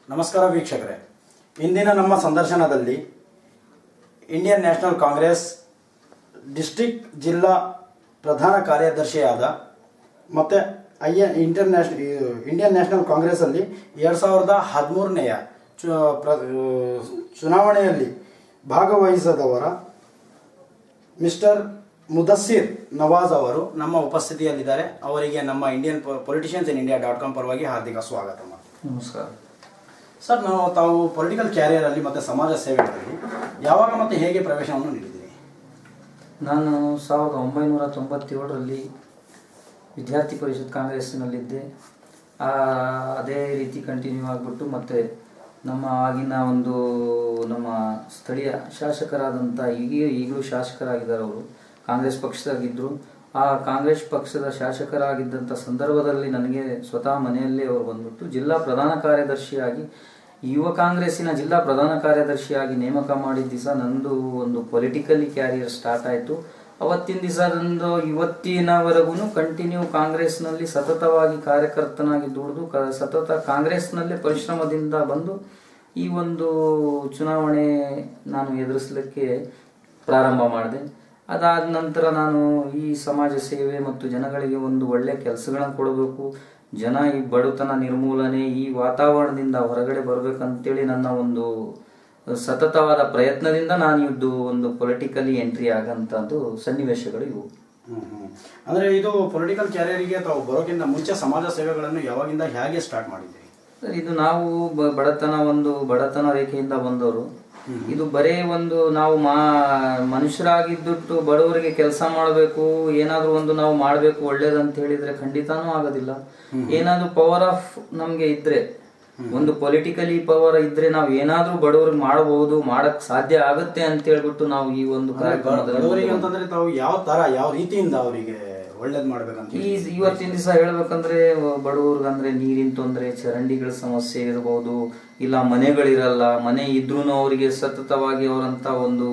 ನಮಸ್ಕಾರ ವೀಕ್ಷಕರೇ ಇಂದಿನ ನಮ್ಮ ಸಂದರ್ಶನದಲ್ಲಿ ಇಂಡಿಯನ್ ನ್ಯಾಷನಲ್ ಕಾಂಗ್ರೆಸ್ ಡಿಸ್ಟ್ರಿಕ್ಟ್ ಜಿಲ್ಲಾ ಪ್ರಧಾನ ಕಾರ್ಯದರ್ಶಿಯಾದ ಮತ್ತು I N international Indian national ಕಾಂಗ್ರೆಸ್ಸಲ್ಲಿ ಎರಡು ಸಾವಿರದ ಹದಿಮೂರನೆಯ ಚು ಪ್ರ ಚುನಾವಣೆಯಲ್ಲಿ ಭಾಗವಹಿಸದವರ ಮಿಸ್ಟರ್ ಮುದಸ್ಸಿರ್ ನವಾಜ್ ಅವರು ನಮ್ಮ ಉಪಸ್ಥಿತಿಯಲ್ಲಿದ್ದಾರೆ ಅವರಿಗೆ ನಮ್ಮ Indian politicians in India dot com ಪರವಾಗಿ ಹಾರ್ದಿಕ ಸ್ವಾಗತ ಮಾಡ್ತೀನಿ. ನಮಸ್ಕಾರ ಸರ್ ನಾವು ತಾವು ಪೊಲಿಟಿಕಲ್ ಕ್ಯಾರಿಯರಲ್ಲಿ ಮತ್ತು ಸಮಾಜ ಸೇವೆಗಳಲ್ಲಿ ಯಾವಾಗ ಮತ್ತು ಹೇಗೆ ಪ್ರವೇಶವನ್ನು ನೀಡಿದ್ದೀರಿ ನಾನು ಸಾವಿರದ ಒಂಬೈನೂರ ತೊಂಬತ್ತೇಳರಲ್ಲಿ ವಿದ್ಯಾರ್ಥಿ ಪರಿಷತ್ ಕಾಂಗ್ರೆಸ್ಸಿನಲ್ಲಿದ್ದೆ ಆ, ಅದೇ ರೀತಿ ಕಂಟಿನ್ಯೂ ಆಗಿಬಿಟ್ಟು ಮತ್ತು ನಮ್ಮ ಆಗಿನ ಒಂದು ನಮ್ಮ ಸ್ಥಳೀಯ ಶಾಸಕರಾದಂಥ ಈಗ ಈಗಲೂ ಶಾಸಕರಾಗಿದ್ದಾರೆ ಅವರು ಕಾಂಗ್ರೆಸ್ ಪಕ್ಷದಾಗಿದ್ದರು ಆ ಕಾಂಗ್ರೆಸ್ ಪಕ್ಷದ ಶಾಸಕರಾಗಿದ್ದಂಥ ಸಂದರ್ಭದಲ್ಲಿ ನನಗೆ ಸ್ವತಃ ಮನೆಯಲ್ಲೇ ಅವರು ಬಂದ್ಬಿಟ್ಟು ಜಿಲ್ಲಾ ಪ್ರಧಾನ ಕಾರ್ಯದರ್ಶಿಯಾಗಿ ಯುವ ಕಾಂಗ್ರೆಸ್ಸಿನ ಜಿಲ್ಲಾ ಪ್ರಧಾನ ಕಾರ್ಯದರ್ಶಿಯಾಗಿ ನೇಮಕ ಮಾಡಿದ ದಿವಸ ನಂದು ಒಂದು ಪೊಲಿಟಿಕಲಿ ಕ್ಯಾರಿಯರ್ ಸ್ಟಾರ್ಟ್ ಆಯಿತು ಅವತ್ತಿನ ದಿವಸ ನಂದು ಇವತ್ತಿನವರೆಗೂ ಕಂಟಿನ್ಯೂ ಕಾಂಗ್ರೆಸ್ನಲ್ಲಿ ಸತತವಾಗಿ ಕಾರ್ಯಕರ್ತನಾಗಿ ದುಡಿದು ಕ ಸತತ ಕಾಂಗ್ರೆಸ್ನಲ್ಲೇ ಪರಿಶ್ರಮದಿಂದ ಬಂದು ಈ ಒಂದು ಚುನಾವಣೆ ನಾನು ಎದುರಿಸಲಿಕ್ಕೆ ಪ್ರಾರಂಭ ಮಾಡಿದೆ ಅದಾದ ನಂತರ ನಾನು ಈ ಸಮಾಜ ಸೇವೆ ಮತ್ತು ಜನಗಳಿಗೆ ಒಂದು ಒಳ್ಳೆ ಕೆಲಸಗಳನ್ನು ಕೊಡಬೇಕು ಜನ ಈ ಬಡತನ ನಿರ್ಮೂಲನೆ ಈ ವಾತಾವರಣದಿಂದ ಹೊರಗಡೆ ಬರ್ಬೇಕಂತೇಳಿ ನನ್ನ ಒಂದು ಸತತವಾದ ಪ್ರಯತ್ನದಿಂದ ನಾನು ಇದು ಒಂದು ಪೊಲಿಟಿಕಲಿ ಎಂಟ್ರಿ ಆಗಂತದ್ದು ಸನ್ನಿವೇಶಗಳು ಇವು ಅಂದರೆ ಇದು ಪೊಲಿಟಿಕಲ್ ಕ್ಯಾರಿಯರಿಗೆ ತಾವು ಬರೋಕ್ಕಿಂತ ಮುಂಚೆ ಸಮಾಜ ಸೇವೆಗಳನ್ನು ಯಾವಾಗಿಂದ ಹೇಗೆ ಸ್ಟಾರ್ಟ್ ಮಾಡಿದ್ದೀರಿ ಸರ್, ಇದು ನಾವು ಬ- ಬಡತನ ಒಂದು ಬಡತನ ರೇಖೆಯಿಂದ ಬಂದವರು ಇದು ಬರೇ ಒಂದು ನಾವು ಮಾ ಮನುಷ್ಯರಾಗಿದ್ದುಟ್ಟು ಬಡವರಿಗೆ ಕೆಲಸ ಮಾಡಬೇಕು ಏನಾದ್ರೂ ಒಂದು ನಾವು ಮಾಡಬೇಕು ಒಳ್ಳೇದಂತ ಹೇಳಿದ್ರೆ ಖಂಡಿತಾನೂ ಆಗೋದಿಲ್ಲ ಏನಾದ್ರೂ ಪವರ್ ಆಫ್ ನಮ್ಗೆ ಇದ್ರೆ ಒಂದು ಪೊಲಿಟಿಕಲಿ ಪವರ್ ಇದ್ರೆ ನಾವು ಏನಾದ್ರೂ ಬಡವರಿಗೆ ಮಾಡಬಹುದು ಮಾಡಕ್ ಸಾಧ್ಯ ಆಗುತ್ತೆ ಅಂತ ಹೇಳ್ಬಿಟ್ಟು ನಾವು ಈ ಒಂದು ಕಾರ್ಯಕ್ರಮದಲ್ಲಿ ಬಡವರಿಗೆ ಅಂತಂದ್ರೆ ತಾವು ಯಾವ ತರ ಯಾವ ರೀತಿಯಿಂದ ಅವರಿಗೆ ಒಳ್ಳೇದು ಮಾಡ್ಬೇಕಂತ ಈ ಇವತ್ತಿನ ದಿವಸ ಹೇಳ್ಬೇಕಂದ್ರೆ ಬಡವ್ರಿಗಂದ್ರೆ ನೀರಿನ ತೊಂದರೆ ಚರಂಡಿಗಳ ಸಮಸ್ಯೆ ಇರಬಹುದು ಇಲ್ಲ ಮನೆಗಳಿರಲ್ಲ ಮನೆ ಇದ್ರೂ ಅವರಿಗೆ ಸತತವಾಗಿ ಅವರಂತ ಒಂದು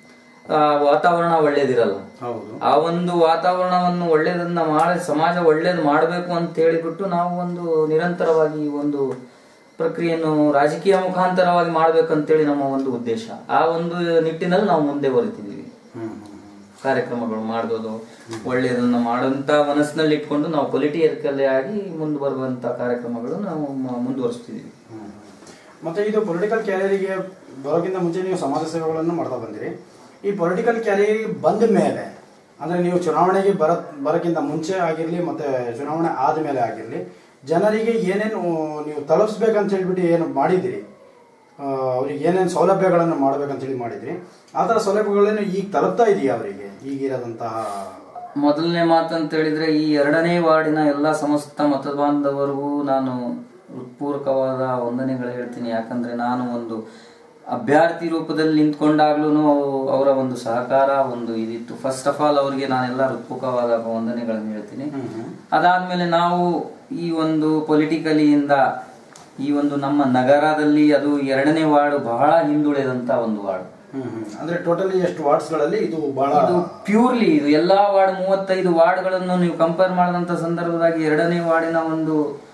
ಆ, ವಾತಾವರಣ ಒಳ್ಳೇದಿರಲ್ಲ ಹೌದು ಆ ಒಂದು ವಾತಾವರಣವನ್ನು ಒಳ್ಳೇದನ್ನ ಮಾಡಿ ಸಮಾಜ ಒಳ್ಳೇದು ಮಾಡಬೇಕು ಅಂತ ಹೇಳಿಬಿಟ್ಟು ನಾವು ಒಂದು ನಿರಂತರವಾಗಿ ಈ ಒಂದು ಪ್ರಕ್ರಿಯೆಯನ್ನು ರಾಜಕೀಯ ಮುಖಾಂತರವಾಗಿ ಮಾಡ್ಬೇಕಂತೇಳಿ ನಮ್ಮ ಒಂದು ಉದ್ದೇಶ ಆ ಒಂದು ನಿಟ್ಟಿನಲ್ಲಿ ನಾವು ಮುಂದೆ ಬರುತ್ತಿದ್ದೀವಿ ಹ್ಮ್ ಹ್ಮ್ ಹ್ಮ್. ಕಾರ್ಯಕ್ರಮಗಳು ಮಾಡೋದು ಒಳ್ಳೆಯದನ್ನ ಮಾಡೋಂತ ಮನಸ್ಸಿನಲ್ಲಿ ಇಟ್ಕೊಂಡು ನಾವು ಪೊಲಿಟಿಕಲ್ ಆಗಿ ಮುಂದೆ ಬರುವಂತ ಕಾರ್ಯಕ್ರಮಗಳು ನಾವು ಮ- ಮುಂದುವರಿಸ್ತಿದೀವಿ ಹ್ಮ್. ಮತ್ತೆ ಇದು ಪೊಲಿಟಿಕಲ್ ಕ್ಯಾರಿಯರಿಗೆ ಬರೋಕ್ಕಿಂತ ಮುಂಚೆ ನೀವು ಸಮಾಜ ಸೇವೆಗಳನ್ನು ಮಾಡ್ತಾ ಬಂದಿರಿ ಈ ಪೊಲಿಟಿಕಲ್ ಕ್ಯಾರಿಯರ್ ಬಂದ ಮೇಲೆ ಅಂದ್ರೆ ನೀವು ಚುನಾವಣೆಗೆ ಬರ ಬರೋಕ್ಕಿಂತ ಮುಂಚೆ ಆಗಿರಲಿ ಮತ್ತೆ ಚುನಾವಣೆ ಆದಮೇಲೆ ಆಗಿರಲಿ ಜನರಿಗೆ ಏನೇನು ನೀವು ತಲುಪಿಸ್ಬೇಕಂತ ಹೇಳ್ಬಿಟ್ಟು ಏನು ಮಾಡಿದಿರಿ ಆ, ಅವ್ರಿಗೆ ಏನೇನು ಸೌಲಭ್ಯಗಳನ್ನು ಮಾಡ್ಬೇಕಂತ ಹೇಳಿ ಮಾಡಿದ್ರಿ ಆ ಥರ ಸೌಲಭ್ಯಗಳನ್ನು ಈಗ ತಲುಪ್ತಾ ಇದೆಯಾ ಅವರಿಗೆ ಈಗಿರೋದಂತಹ ಮೊದಲನೇ ಮಾತಂತ ಹೇಳಿದ್ರೆ ಈ ಎರಡನೇ ವಾರ್ಡಿನ ಎಲ್ಲಾ ಸಮಸ್ತ ಮತಬಾಂಧವರಿಗೂ ನಾನು ಹೃತ್ಪೂರ್ವಕವಾದ ವಂದನೆಗಳು ಹೇಳ್ತೀನಿ ಯಾಕಂದ್ರೆ ನಾನು ಒಂದು ಅಭ್ಯರ್ಥಿ ರೂಪದಲ್ಲಿ ನಿಂತ್ಕೊಂಡಾಗ್ಲೂ ಅವರ ಒಂದು ಸಹಕಾರ ಒಂದು ಇದಿತ್ತು ಫಸ್ಟ್ ಆಫ್ ಆಲ್ ಅವರಿಗೆ ನಾನೆಲ್ಲ ಹೃತ್ಪೂರ್ವಕವಾದ ವಂದನೆಗಳನ್ನು ಹೇಳ್ತೀನಿ ಅದಾದ್ಮೇಲೆ ನಾವು ಈ ಒಂದು ಪೊಲಿಟಿಕಲಿಯಿಂದ ಈ ಒಂದು ನಮ್ಮ ನಗರದಲ್ಲಿ ಅದು ಎರಡನೇ ವಾರ್ಡ್ ಬಹಳ ಹಿಂದುಳಿದಂತ ಒಂದು ವಾರ್ಡ್ ಹ್ಮ್ ಹ್ಮ್. ಅಂದ್ರೆ ಟೋಟಲಿ ಎಷ್ಟು ವಾರ್ಡ್ಸ್ಗಳಲ್ಲಿ ಇದು ಬಹಳ ಇದು ಪ್ಯೂರ್ಲಿ ಇದು ಎಲ್ಲಾ ವಾರ್ಡ್ ಮೂವತ್ತೈದು ವಾರ್ಡ್ಗಳನ್ನು ನೀವು ಕಂಪೇರ್ ಮಾಡಿದಂತ ಸಂದರ್ಭದಾಗಿ ಎರಡನೇ ವಾರ್ಡಿನ ಒಂದು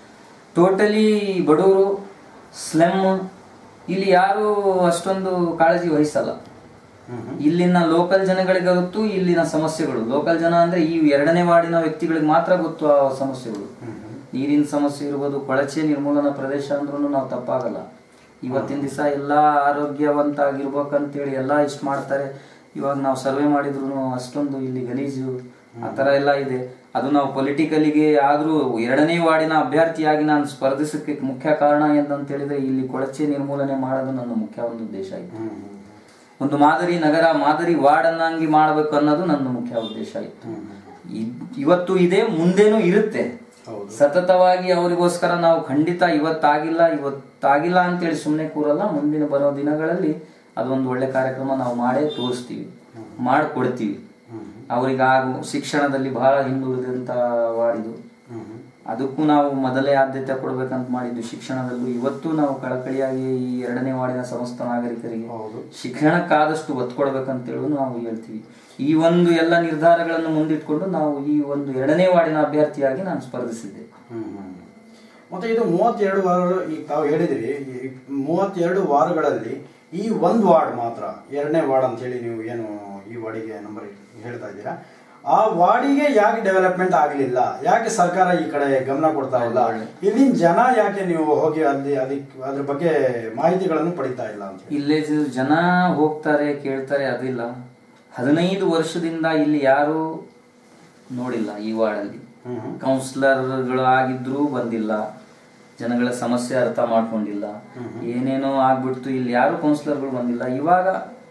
ಟೋಟಲಿ ಬಡವರು ಸ್ಲೆಮ್ ಇಲ್ಲಿ ಯಾರು ಅಷ್ಟೊಂದು ಕಾಳಜಿ ವಹಿಸಲ್ಲ ಹ್ಮ್ ಹ್ಮ್. ಇಲ್ಲಿನ ಲೋಕಲ್ ಜನಗಳಿಗೆ ಗೊತ್ತು ಇಲ್ಲಿನ ಸಮಸ್ಯೆಗಳು ಲೋಕಲ್ ಜನ ಅಂದ್ರೆ ಈ ಎರಡನೇ ವಾರ್ಡಿನ ವ್ಯಕ್ತಿಗಳಿಗೆ ಮಾತ್ರ ಗೊತ್ತು ಆ ಸಮಸ್ಯೆಗಳು ನೀರಿನ ಸಮಸ್ಯೆ ಇರ್ಬೋದು ಕೊಳಚೆ ನಿರ್ಮೂಲನಾ ಪ್ರದೇಶ ಅಂದ್ರೂ ನಾವು ತಪ್ಪಾಗಲ್ಲ ಇವತ್ತಿನ ದಿವಸ ಎಲ್ಲಾ ಆರೋಗ್ಯವಂತ ಆಗಿರ್ಬೇಕಂತೇಳಿ ಎಲ್ಲಾ ಇಷ್ಟ ಮಾಡ್ತಾರೆ ಇವಾಗ ನಾವು ಸರ್ವೆ ಮಾಡಿದ್ರು ಅಷ್ಟೊಂದು ಇಲ್ಲಿ ಗಲೀಜು ಆ ತರ ಎಲ್ಲ ಇದೆ ಅದು ನಾವು ಪೊಲಿಟಿಕಲಿಗೆ ಆದ್ರೂ ಎರಡನೇ ವಾರ್ಡಿನ ಅಭ್ಯರ್ಥಿಯಾಗಿ ನಾನು ಸ್ಪರ್ಧಿಸಕ್ಕೆ ಮುಖ್ಯ ಕಾರಣ ಏನಂತ ಹೇಳಿದ್ರೆ ಇಲ್ಲಿ ಕೊಳಚೆ ನಿರ್ಮೂಲನೆ ಮಾಡೋದು ನನ್ನ ಮುಖ್ಯ ಒಂದು ಉದ್ದೇಶ ಆಯ್ತು ಹ್ಮ್ ಹ್ಮ್. ಒಂದು ಮಾದರಿ ನಗರ ಮಾದರಿ ವಾರ್ಡ್ ಅನ್ನಂಗಿ ಮಾಡಬೇಕು ಅನ್ನೋದು ನನ್ನ ಮುಖ್ಯ ಉದ್ದೇಶ ಇತ್ತು ಇದ್- ಇವತ್ತು ಇದೆ ಮುಂದೇನೂ ಇರುತ್ತೆ ಹೌದು. ಸತತವಾಗಿ ಅವರಿಗೋಸ್ಕರ ನಾವು ಖಂಡಿತ ಇವತ್ತಾಗಿಲ್ಲ ಇವತ್ತಾಗಿಲ್ಲ ಅಂತೇಳಿ ಸುಮ್ಮನೆ ಕೂರಲ್ಲ ಮುಂದಿನ ಬರೋ ದಿನಗಳಲ್ಲಿ ಅದೊಂದು ಒಳ್ಳೆ ಕಾರ್ಯಕ್ರಮ ನಾವು ಮಾಡೇ ತೋರಿಸ್ತೀವಿ ಮಾಡಿಕೊಡ್ತೀವಿ ಅವರಿಗೆ ಹಾಗೂ ಶಿಕ್ಷಣದಲ್ಲಿ ಬಹಳ ಹಿಂದುಳಿದಂತ ವಾರ್ಡ್ ಇದು ಹ್ಮ್ ಹ್ಮ್. ಅದಕ್ಕೂ ನಾವು ಮೊದಲೇ ಆದ್ಯತೆ ಕೊಡ್ಬೇಕಂತ ಮಾಡಿದ್ದು ಶಿಕ್ಷಣದಲ್ಲೂ ಇವತ್ತು ನಾವು ಕಳಕಳಿಯಾಗಿ ಈ ಎರಡನೇ ವಾರ್ಡಿನ ಸಮಸ್ತ ನಾಗರಿಕರಿಗೆ ಹೌದು. ಶಿಕ್ಷಣಕ್ಕಾದಷ್ಟು ಒತ್ತು ಕೊಡ್ಬೇಕಂತೇಳಿ ನಾವು ಹೇಳ್ತೀವಿ ಈ ಒಂದು ಎಲ್ಲ ನಿರ್ಧಾರಗಳನ್ನು ಮುಂದಿಟ್ಕೊಂಡು ನಾವು ಈ ಒಂದು ಎರಡನೇ ವಾರ್ಡಿನ ಅಭ್ಯರ್ಥಿಯಾಗಿ ನಾನು ಸ್ಪರ್ಧಿಸಿದ್ದೆ ಹ್ಮ್ ಹ್ಮ್. ಮತ್ತೆ ಇದು ಮೂವತ್ತೆರಡು ವಾರ ಈಗ ತಾವು ಹೇಳಿದ್ರಿ ಈ ಮೂವತ್ತೆರಡು ವಾರಗಳಲ್ಲಿ ಈ ಒಂದು ವಾರ್ಡ್ ಮಾತ್ರ ಎರಡನೇ ವಾರ್ಡ್ ಅಂತ ಹೇಳಿ ನೀವು ಏನು ಈ ವಾರ್ಡಿಗೆ ನಂಬರ್ ಹೇಳ್ತಾ ಇದ್ದೀರಾ ಆ ವಾರ್ಡಿಗೆ ಯಾಕೆ ಡೆವಲಪ್ಮೆಂಟ್ ಆಗಲಿಲ್ಲ ಯಾಕೆ ಸರ್ಕಾರ ಈ ಕಡೆ ಗಮನ ಕೊಡ್ತಾ ಇಲ್ಲ ಇಲ್ಲಿನ ಜನ ಯಾಕೆ ನೀವು ಹೋಗಿ ಅಲ್ಲಿ ಅದಕ್ಕೆ ಅದ್ರ ಬಗ್ಗೆ ಮಾಹಿತಿಗಳನ್ನು ಪಡಿತಾ ಇಲ್ಲ ಅಂತ ಹೇಳಿ ಇಲ್ಲೇ ಜ- ಜನ ಹೋಗ್ತಾರೆ ಕೇಳ್ತಾರೆ ಅದಿಲ್ಲ ಹದಿನೈದು ವರ್ಷದಿಂದ ಇಲ್ಲಿ ಯಾರು ನೋಡಿಲ್ಲ ಈ ವಾರ್ಡಲ್ಲಿ ಹ್ಮ್ ಹ್ಮ್. ಕೌನ್ಸಿಲರ್ಗಳು ಆಗಿದ್ರೂ ಬಂದಿಲ್ಲ ಜನಗಳ ಸಮಸ್ಯೆ ಅರ್ಥ ಮಾಡ್ಕೊಂಡಿಲ್ಲ ಏನೇನೋ ಆಗ್ಬಿಡ್ತು ಇಲ್ಲಿ ಯಾರು ಕೌನ್ಸಿಲರ್ಗಳು ಬಂದಿಲ್ಲ ಇವಾಗ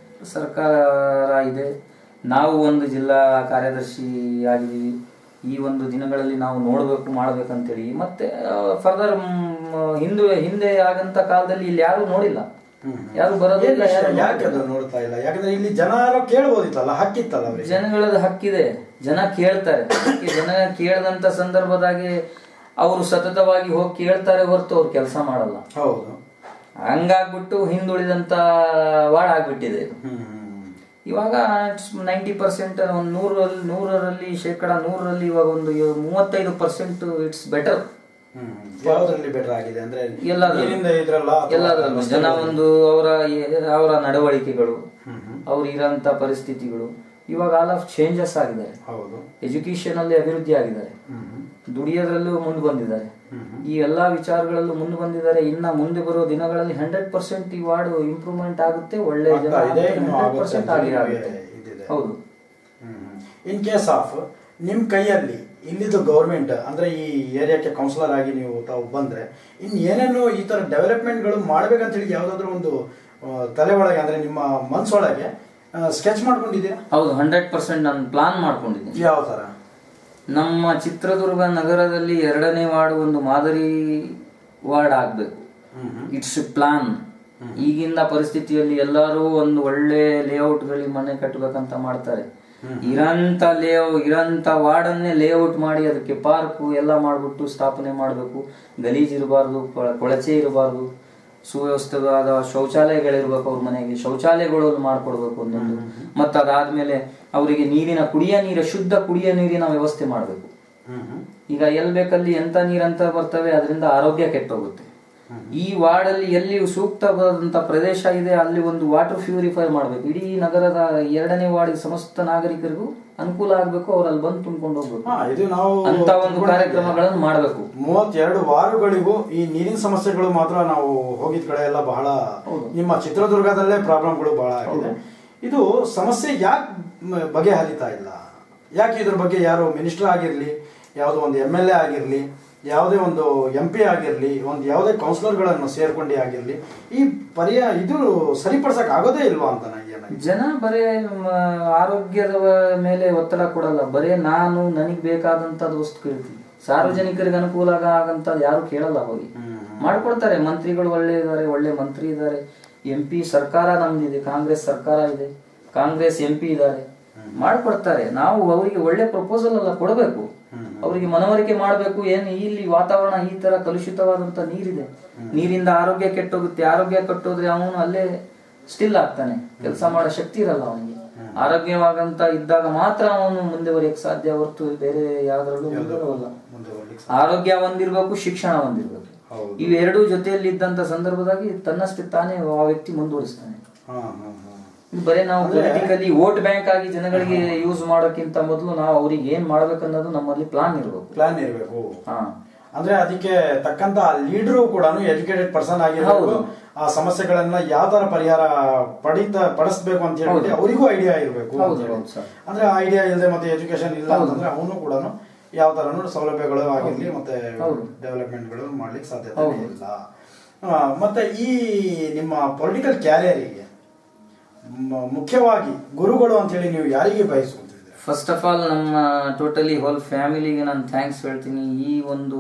ಸರ್ಕಾರ ಇದೆ ನಾವು ಒಂದು ಜಿಲ್ಲಾ ಕಾರ್ಯದರ್ಶಿ ಆಗಿದ್ದೀವಿ ಈ ಒಂದು ದಿನಗಳಲ್ಲಿ ನಾವು ನೋಡಬೇಕು ಮಾಡ್ಬೇಕಂತೇಳಿ ಮತ್ತೆ ಫರ್ದರ್ ಹಿಂದೆ ಹಿಂದೆ ಆಗಂತ ಕಾಲದಲ್ಲಿ ಇಲ್ಲಿ ಯಾರು ನೋಡಿಲ್ಲ ಯಾರು ಬರೋದಿಲ್ಲ ಏನ್ ವಿಷಯ? ಯಾರು ಯಾಕೆ ಅದು ನೋಡ್ತಾ ಇಲ್ಲ ಯಾಕಂದ್ರೆ ಇಲ್ಲಿ ಜನ ಯಾರೋ ಕೇಳ್ಬೋದಿತ್ತಲ್ಲ ಹಕ್ಕಿತ್ತಲ್ಲ ಅವರಿಗೆ ಜನಗಳದ ಹಕ್ಕಿದೆ ಜನ ಕೇಳ್ತಾರೆ ಅದಕ್ಕೆ ಜನ ಕೇಳದಂತ ಸಂದರ್ಭದಾಗೆ ಅವರು ಸತತವಾಗಿ ಹೋಗಿ ಕೇಳ್ತಾರೆ ಹೊರತು ಅವ್ರು ಕೆಲಸ ಮಾಡಲ್ಲ ಹೌದು ಹಂಗಾಗ್ಬಿಟ್ಟು ಹಿಂದುಳಿದಂತ ವಾರ್ಡ್ ಆಗ್ಬಿಟ್ಟಿದೆ ಇದು. ಹ್ಮ್ ಹ್ಮ್ ಇವಾಗ ನೈಂಟಿ ಪರ್ಸೆಂಟ್ ಒಂದು ನೂರಲ್ಲಿ ನೂರರಲ್ಲಿ ಶೇಕಡ ನೂರರಲ್ಲಿ ಇವಾಗ ಒಂದು ಇವ- ಮೂವತ್ತೈದು percent it's better hmm hmm. ಯಾವ್ದ್ರಲ್ಲಿ ಬೆಟರ್ ಆಗಿದೆ ಅಂದ್ರೆ ಎಲ್ಲಾದ್ರಲ್ಲೂ. ನೀರಿಂದ ಇದ್ರಲ್ಲ ಅಥವಾ ಎಲ್ಲದರಲ್ಲೂ ಜನ ಒಂದು ಅವರ ಅವರ ನಡವಳಿಕೆಗಳು ಹ್ಮ್ ಹ್ಮ್. ಅವ್ರು ಇರೋಂಥ ಪರಿಸ್ಥಿತಿಗಳು ಇವಾಗ ಆಲ್ ಆಫ್ ಚೇಂಜಸ್ ಆಗಿದ್ದಾರೆ ಹೌದು ಎಜುಕೇಶನ್ ಅಲ್ಲಿ ಅಭಿವೃದ್ಧಿ ಆಗಿದ್ದಾರೆ ಹ್ಮ್ ಹ್ಮ್. ದುಡಿಯೋದ್ರಲ್ಲೂ ಮುಂದೆ ಬಂದಿದ್ದಾರೆ ಹ್ಮ್ ಹ್ಮ್. ಈ ಎಲ್ಲಾ ವಿಚಾರಗಳಲ್ಲೂ ಮುಂದೆ ಬಂದಿದ್ದಾರೆ ಇನ್ನ ಮುಂದೆ ಬರೋ ದಿನಗಳಲ್ಲಿ ಹಂಡ್ರೆಡ್ ಪರ್ಸೆಂಟ್ ಈ ವಾರ್ಡ್ ಇಂಪ್ರೂವ್ಮೆಂಟ್ ಆಗುತ್ತೆ ಒಳ್ಳೆ ಜನ ಆಗ್ತಾ ಇದೆ, ಇನ್ನೂ ಹಂಡ್ರೆಡ್ ಆಗುತ್ತೆ ಪರ್ಸೆಂಟ್ ಅಂತ ಆಗಿ ಹೇಳಿ ಆಗುತ್ತೆ ಇದಿದೆ. ಹೌದು ಇನ್ ಕೇಸ್ ಆಫ್ ನಿಮ್ ಕೈಯಲ್ಲಿ ಇಲ್ಲಿದ್ದು ಗೌರ್ಮೆಂಟ್ ಅಂದ್ರೆ ಈ ಏರಿಯಾಕ್ಕೆ ಕೌನ್ಸಿಲರ್ ಆಗಿ ನೀವು ತಾವು ಬಂದ್ರೆ ಇನ್ ಏನೇನು ಈ ತರ ಡೆವಲಪ್ಮೆಂಟ್ಗಳು ಮಾಡ್ಬೇಕಂತ ಹೇಳಿ ಯಾವ್ದಾದ್ರು ಒಂದು ಆ, ತಲೆ ಒಳಗೆ ಅಂದ್ರೆ ನಿಮ್ಮ ಮನ್ಸೊಳಗೆ ಸ್ಕೆಚ್ ಮಾಡ್ಕೊಂಡಿದ್ದೀರಾ ಹೌದು ಹಂಡ್ರೆಡ್ ಪರ್ಸೆಂಟ್ ನಾನು ಪ್ಲಾನ್ ಮಾಡ್ಕೊಂಡಿದ್ದೀನಿ ಯಾವ ತರ ನಮ್ಮ ಚಿತ್ರದುರ್ಗ ನಗರದಲ್ಲಿ ಎರಡನೇ ವಾರ್ಡ್ ಒಂದು ಮಾದರಿ ವಾರ್ಡ್ ಆಗ್ಬೇಕು ಹ್ಮ್ ಹ್ಮ್. ಇಟ್ಸ್ ಪ್ಲಾನ್ ಈಗಿನ ಪರಿಸ್ಥಿತಿಯಲ್ಲಿ ಎಲ್ಲರೂ ಒಂದು ಒಳ್ಳೆ ಲೇಔಟ್ಗಳಿಗೆ ಮನೆ ಕಟ್ಟಬೇಕಂತ ಮಾಡ್ತಾರೆ ಇರಂತ ಲೇಔ ಇರಂತ ವಾರ್ಡನ್ನೇ ಲೇಔಟ್ ಮಾಡಿ ಅದಕ್ಕೆ ಪಾರ್ಕು ಎಲ್ಲ ಮಾಡ್ಬಿಟ್ಟು ಸ್ಥಾಪನೆ ಮಾಡಬೇಕು ಗಲೀಜ್ ಇರಬಾರ್ದು ಕೊಳಚೆ ಇರಬಾರ್ದು ಸುವ್ಯವಸ್ಥಿತವಾದ ಶೌಚಾಲಯಗಳಿರ್ಬೇಕು ಅವ್ರ ಮನೆಗೆ ಶೌಚಾಲಯಗಳು ಮಾಡ್ಕೊಡ್ಬೇಕು ಒಂದೊಂದು ಮತ್ತೆ ಅದಾದ್ಮೇಲೆ ಅವರಿಗೆ ನೀರಿನ ಕುಡಿಯ ನೀರ ಶುದ್ಧ ಕುಡಿಯ ನೀರಿನ ವ್ಯವಸ್ಥೆ ಮಾಡಬೇಕು ಹ್ಮ್ ಹ್ಮ್. ಈಗ ಎಲ್ ಬೇಕಲ್ಲಿ ಎಂತ ನೀರಂತ ಬರ್ತವೆ ಅದರಿಂದ ಆರೋಗ್ಯ ಕೆಟ್ಟೋಗುತ್ತೆ ಈ ವಾರ್ಡ್ ಅಲ್ಲಿ ಎಲ್ಲಿ ಸೂಕ್ತವಾದಂತ ಪ್ರದೇಶ ಇದೆ ಅಲ್ಲಿ ಒಂದು ವಾಟರ್ ಪ್ಯೂರಿಫೈ ಮಾಡಬೇಕು ಇಡೀ ನಗರದ ಎರಡನೇ ವಾರ್ಡ್ ಸಮಸ್ತ ನಾಗರಿಕರಿಗೂ ಅನುಕೂಲ ಆಗ್ಬೇಕು ಅವ್ರು ಅಲ್ಲಿ ಬಂದು ತುಂಬಿಕೊಂಡು ಹೋಗ್ಬೇಕು ಹಾ ಇದು ನಾವು ಅಂತ ಒಂದು ಕಾರ್ಯಕ್ರಮಗಳನ್ನು ಮಾಡಬೇಕು ಮೂವತ್ತೆರಡು ವಾರಗಳಿಗೂ ಈ ನೀರಿನ ಸಮಸ್ಯೆಗಳು ಮಾತ್ರ ನಾವು ಹೋಗಿದ ಕಡೆ ಎಲ್ಲ ಬಹಳ ನಿಮ್ಮ ಚಿತ್ರದುರ್ಗದಲ್ಲೇ ಪ್ರಾಬ್ಲಮ್ಗಳು ಬಹಳ ಆಗಿದೆ ಇದು ಸಮಸ್ಯೆ ಯಾಕೆ ಬಗೆಹರಿತಾ ಇಲ್ಲ ಯಾಕೆ ಇದ್ರ ಬಗ್ಗೆ ಯಾರು ಮಿನಿಸ್ಟರ್ ಆಗಿರ್ಲಿ ಯಾವುದೋ ಒಂದು ಎಮ್ ಎಲ್ ಎ ಆಗಿರ್ಲಿ ಯಾವುದೇ ಒಂದು ಎಂ ಪಿ ಆಗಿರ್ಲಿ ಒಂದು ಯಾವುದೇ ಕೌನ್ಸಿಲರ್ಗಳನ್ನು ಸೇರ್ಕೊಂಡು ಆಗಿರ್ಲಿ ಈ ಪರ್ಯಾಯ ಇದು ಸರಿಪಡಿಸಕ್ ಆಗೋದೇ ಇಲ್ವಾ ಅಂತ ನನಗೆ ಏನಾಗಿದೆ ಜನ ಬರೇ ಮ, ಆರೋಗ್ಯದ ಮೇಲೆ ಒತ್ತಡ ಕೊಡಲ್ಲ ಬರೇ ನಾನು ನನಗ್ ಬೇಕಾದಂತದ್ದು ವಸ್ತು ಕೇಳ್ತೀನಿ ಸಾರ್ವಜನಿಕರಿಗೆ ಅನುಕೂಲ ಆಗಂತ ಯಾರು ಕೇಳಲ್ಲ ಹೋಗಿ ಮಾಡ್ಕೊಡ್ತಾರೆ ಮಂತ್ರಿಗಳು ಒಳ್ಳೆ ಇದ್ದಾರೆ ಒಳ್ಳೆ ಮಂತ್ರಿ ಇದ್ದಾರೆ ಎಂ ಪಿ ಸರ್ಕಾರ ನಮ್ದಿದೆ ಕಾಂಗ್ರೆಸ್ ಸರ್ಕಾರ ಇದೆ ಕಾಂಗ್ರೆಸ್ ಎಂ ಪಿ ಇದ್ದಾರೆ ಮಾಡ್ಕೊಡ್ತಾರೆ ನಾವು ಅವರಿಗೆ ಒಳ್ಳೆ ಪ್ರಪೋಸಲ್ ಎಲ್ಲ ಕೊಡಬೇಕು ಅವರಿಗೆ ಮನವರಿಕೆ ಮಾಡಬೇಕು ಏನು ಇಲ್ಲಿ ವಾತಾವರಣ ಈ ತರ ಕಲುಷಿತವಾದಂತ ನೀರಿದೆ ನೀರಿಂದ ಆರೋಗ್ಯ ಕೆಟ್ಟೋಗುತ್ತೆ ಆರೋಗ್ಯ ಕೆಟ್ಟೋದ್ರೆ ಅವನು ಅಲ್ಲೇ ಸ್ಟಿಲ್ ಆಗ್ತಾನೆ ಕೆಲಸ ಮಾಡೋ ಶಕ್ತಿ ಇರಲ್ಲ ಅವನಿಗೆ ಆರೋಗ್ಯವಾಗಂತ ಇದ್ದಾಗ ಮಾತ್ರ ಅವನು ಮುಂದೆ ಬರೆಯಕ್ಕೆ ಸಾಧ್ಯ ಹೊರತು ಬೇರೆ ಯಾವ್ದ್ರಲ್ಲೂ ಮುಂದೆ ಬರಲ್ಲ ಮುಂದೆ ಹೋಗ್ಲಿಕ್ಕೆ ಆರೋಗ್ಯ ಒಂದಿರ್ಬೇಕು ಶಿಕ್ಷಣ ಒಂದಿರ್ಬೇಕು ಹೌದು. ಇವೆರಡೂ ಜೊತೆಯಲ್ಲಿ ಇದ್ದಂತ ಸಂದರ್ಭದಾಗಿ ತನ್ನಷ್ಟೇ ತಾನೇ ಆ ವ್ಯಕ್ತಿ ಮುಂದುವರಿಸ್ತಾನೆ ಹಾ ಹಾ ಹಾ ಇದು ಬರೀ ನಾವು ಪೊಲಿಟಿಕಲಿ ವೋಟ್ ಬ್ಯಾಂಕ್ ಆಗಿ ಜನಗಳಿಗೆ ಯೂಸ್ ಮಾಡೋಕ್ಕಿಂತ ಮೊದಲು ನಾವು ಅವ್ರಿಗೆ ಏನ್ ಮಾಡ್ಬೇಕನ್ನೋದು ನಮ್ಮಲ್ಲಿ ಪ್ಲಾನ್ ಇರಬೇಕು ಪ್ಲಾನ್ ಇರಬೇಕು ಹಾ ಅಂದ್ರೆ ಅದಕ್ಕೆ ತಕ್ಕಂತ ಲೀಡರು ಕೂಡ ಎಜುಕೇಟೆಡ್ ಪರ್ಸನ್ ಆಗಿರ್ಬೇಕು ಹೌದು. ಆ ಸಮಸ್ಯೆಗಳನ್ನ ಯಾವ ತರ ಪರಿಹಾರ ಪಡಿತ ಪಡಿಸ್ಬೇಕು ಅಂತ ಹೇಳಿ ಅವರಿಗೂ ಐಡಿಯಾ ಇರಬೇಕು ಹೌದು, ಹೌದು ಸರ್. ಅಂದ್ರೆ ಐಡಿಯಾ ಇಲ್ಲದೆ ಮತ್ತೆ ಎಜುಕೇಶನ್ ಇಲ್ಲ ಅಂತಂದ್ರೆ ಅವನು ಕೂಡ ಯಾವ ತರ ಸೌಲಭ್ಯಗಳು ಆಗಿರ್ಲಿ ಮತ್ತೆ ಹೌದು. ಡೆವಲಪ್ಮೆಂಟ್ ಗಳು ಮಾಡ್ಲಿಕ್ಕೆ ಸಾಧ್ಯತೆ ಇಲ್ಲ ಆ, ಮತ್ತೆ ಈ ನಿಮ್ಮ ಪೊಲಿಟಿಕಲ್ ಕ್ಯಾರಿಯರಿಗೆ ಮುಖ್ಯವಾಗಿ ಗುರುಗಳು ಅಂತ ಹೇಳಿ ನೀವು ಯಾರಿಗೆ ಬಯಸುತ್ತಿದ್ದೀರಿ ಫಸ್ಟ್ ಆಫ್ ಆಲ್ ನಮ್ಮ ಟೋಟಲಿ ಹೋಲ್ ಫ್ಯಾಮಿಲಿಗೆ ನಾನು ಥ್ಯಾಂಕ್ಸ್ ಹೇಳ್ತೀನಿ ಈ ಒಂದು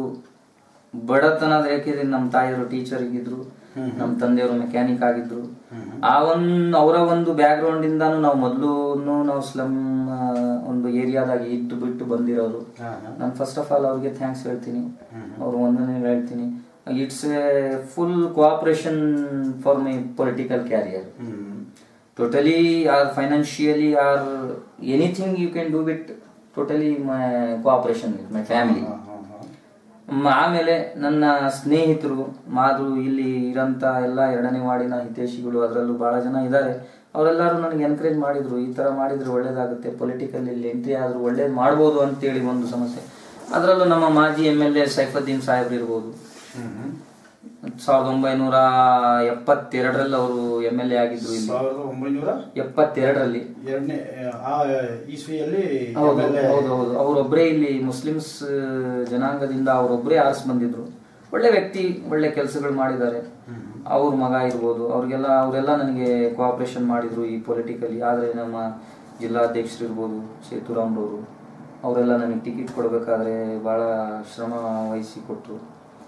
ಬಡತನದ ರೇಖೆಯಲ್ಲಿ ನಮ್ಮ ತಾಯಿಯವರು ಟೀಚರ್ ಇದ್ದರು ನಮ್ಮ ತಂದೆಯವರು ಮೆಕ್ಯಾನಿಕ್ ಆಗಿದ್ರು ಆ ಒಂದು ಅವರ ಒಂದು ಬ್ಯಾಕ್ ಗ್ರೌಂಡ್ ಇಂದಾನು ನಾವು ಮೊದಲು ನಾವು ಸ್ಲಮ್ ಒಂದು ಏರಿಯಾದಾಗ ಇದ್ದು ಬಿಟ್ಟು ಬಂದಿರೋರು ಹಾ, ಹಾ. ನಾನು ಫಸ್ಟ್ ಆಫ್ ಆಲ್ ಅವ್ರಿಗೆ ಥ್ಯಾಂಕ್ಸ್ ಹೇಳ್ತೀನಿ ಅವ್ರು ವಂದನೆ ಹೇಳ್ತೀನಿ it's a full cooperation for my political career hmm totally or financially or anything you can do with totally my cooperation with my family ಹಾ, ಹಾ, ಹಾ. ಮ- ಆಮೇಲೆ ನನ್ನ ಸ್ನೇಹಿತರು ಮಾದ್ರು ಇಲ್ಲಿ ಇರೋಂಥ ಎಲ್ಲ ಎರಡನೇ ವಾರ್ಡಿನ ಹಿತೈಷಿಗಳು ಅದರಲ್ಲೂ ಬಹಳ ಜನ ಇದ್ದಾರೆ ಅವರೆಲ್ಲರೂ ನನಗೆ ಎನ್ಕರೇಜ್ ಮಾಡಿದ್ರು ಈ ತರ ಮಾಡಿದ್ರೆ ಒಳ್ಳೇದಾಗುತ್ತೆ ಪೊಲಿಟಿಕಲ್ ಇಲ್ಲಿ ಎಂಟ್ರಿ ಆದ್ರೂ ಒಳ್ಳೇದು ಮಾಡ್ಬೋದು ಅಂತೇಳಿ ಒಂದು ಸಮಸ್ಯೆ ಅದರಲ್ಲೂ ನಮ್ಮ ಮಾಜಿ ಎಮ್ ಎಲ್ ಎ ಸೈಫುದ್ದೀನ್ ಸಾಹೇಬ್ರು ಇರ್ಬೋದು ಸಾವಿರದ ಒಂಬೈನೂರ ಎಪ್ಪತ್ತೆರಡರಲ್ಲಿ ಅವರು ಎಮ್ ಎಲ್ ಎ ಆಗಿದ್ರು ಇಲ್ಲಿ ಸಾವಿರದ ಒಂಬೈನೂರ ಎಪ್ಪತ್ತೆರಡರಲ್ಲಿ ಎರಡನೇ ಆ ಇಸ್ವಿಯಲ್ಲಿ ಹೌದು MLA ಹೌದು ಹೌದು ಅವರೊಬ್ಬರೇ ಇಲ್ಲಿ ಮುಸ್ಲಿಮ್ಸ್ ಜನಾಂಗದಿಂದ ಅವರೊಬ್ಬರೇ ಆರಿಸಿ ಬಂದಿದ್ರು ಒಳ್ಳೆ ವ್ಯಕ್ತಿ ಒಳ್ಳೆ ಕೆಲಸಗಳು ಮಾಡಿದ್ದಾರೆ ಅವ್ರ ಮಗ ಇರ್ಬೋದು ಅವ್ರಿಗೆಲ್ಲ ಅವರೆಲ್ಲ ನನಗೆ ಕೋಆಪರೇಷನ್ ಮಾಡಿದ್ರು ಈ ಪೊಲಿಟಿಕಲಿ ಆದರೆ ನಮ್ಮ ಜಿಲ್ಲಾಧ್ಯಕ್ಷರು ಇರ್ಬೋದು ಸೇತುರಾಮ್ರವರು ಅವರೆಲ್ಲ ನನಗೆ ಟಿಕೆಟ್ ಕೊಡಬೇಕಾದ್ರೆ ಭಾಳ ಶ್ರಮ ವಹಿಸಿ ಕೊಟ್ಟರು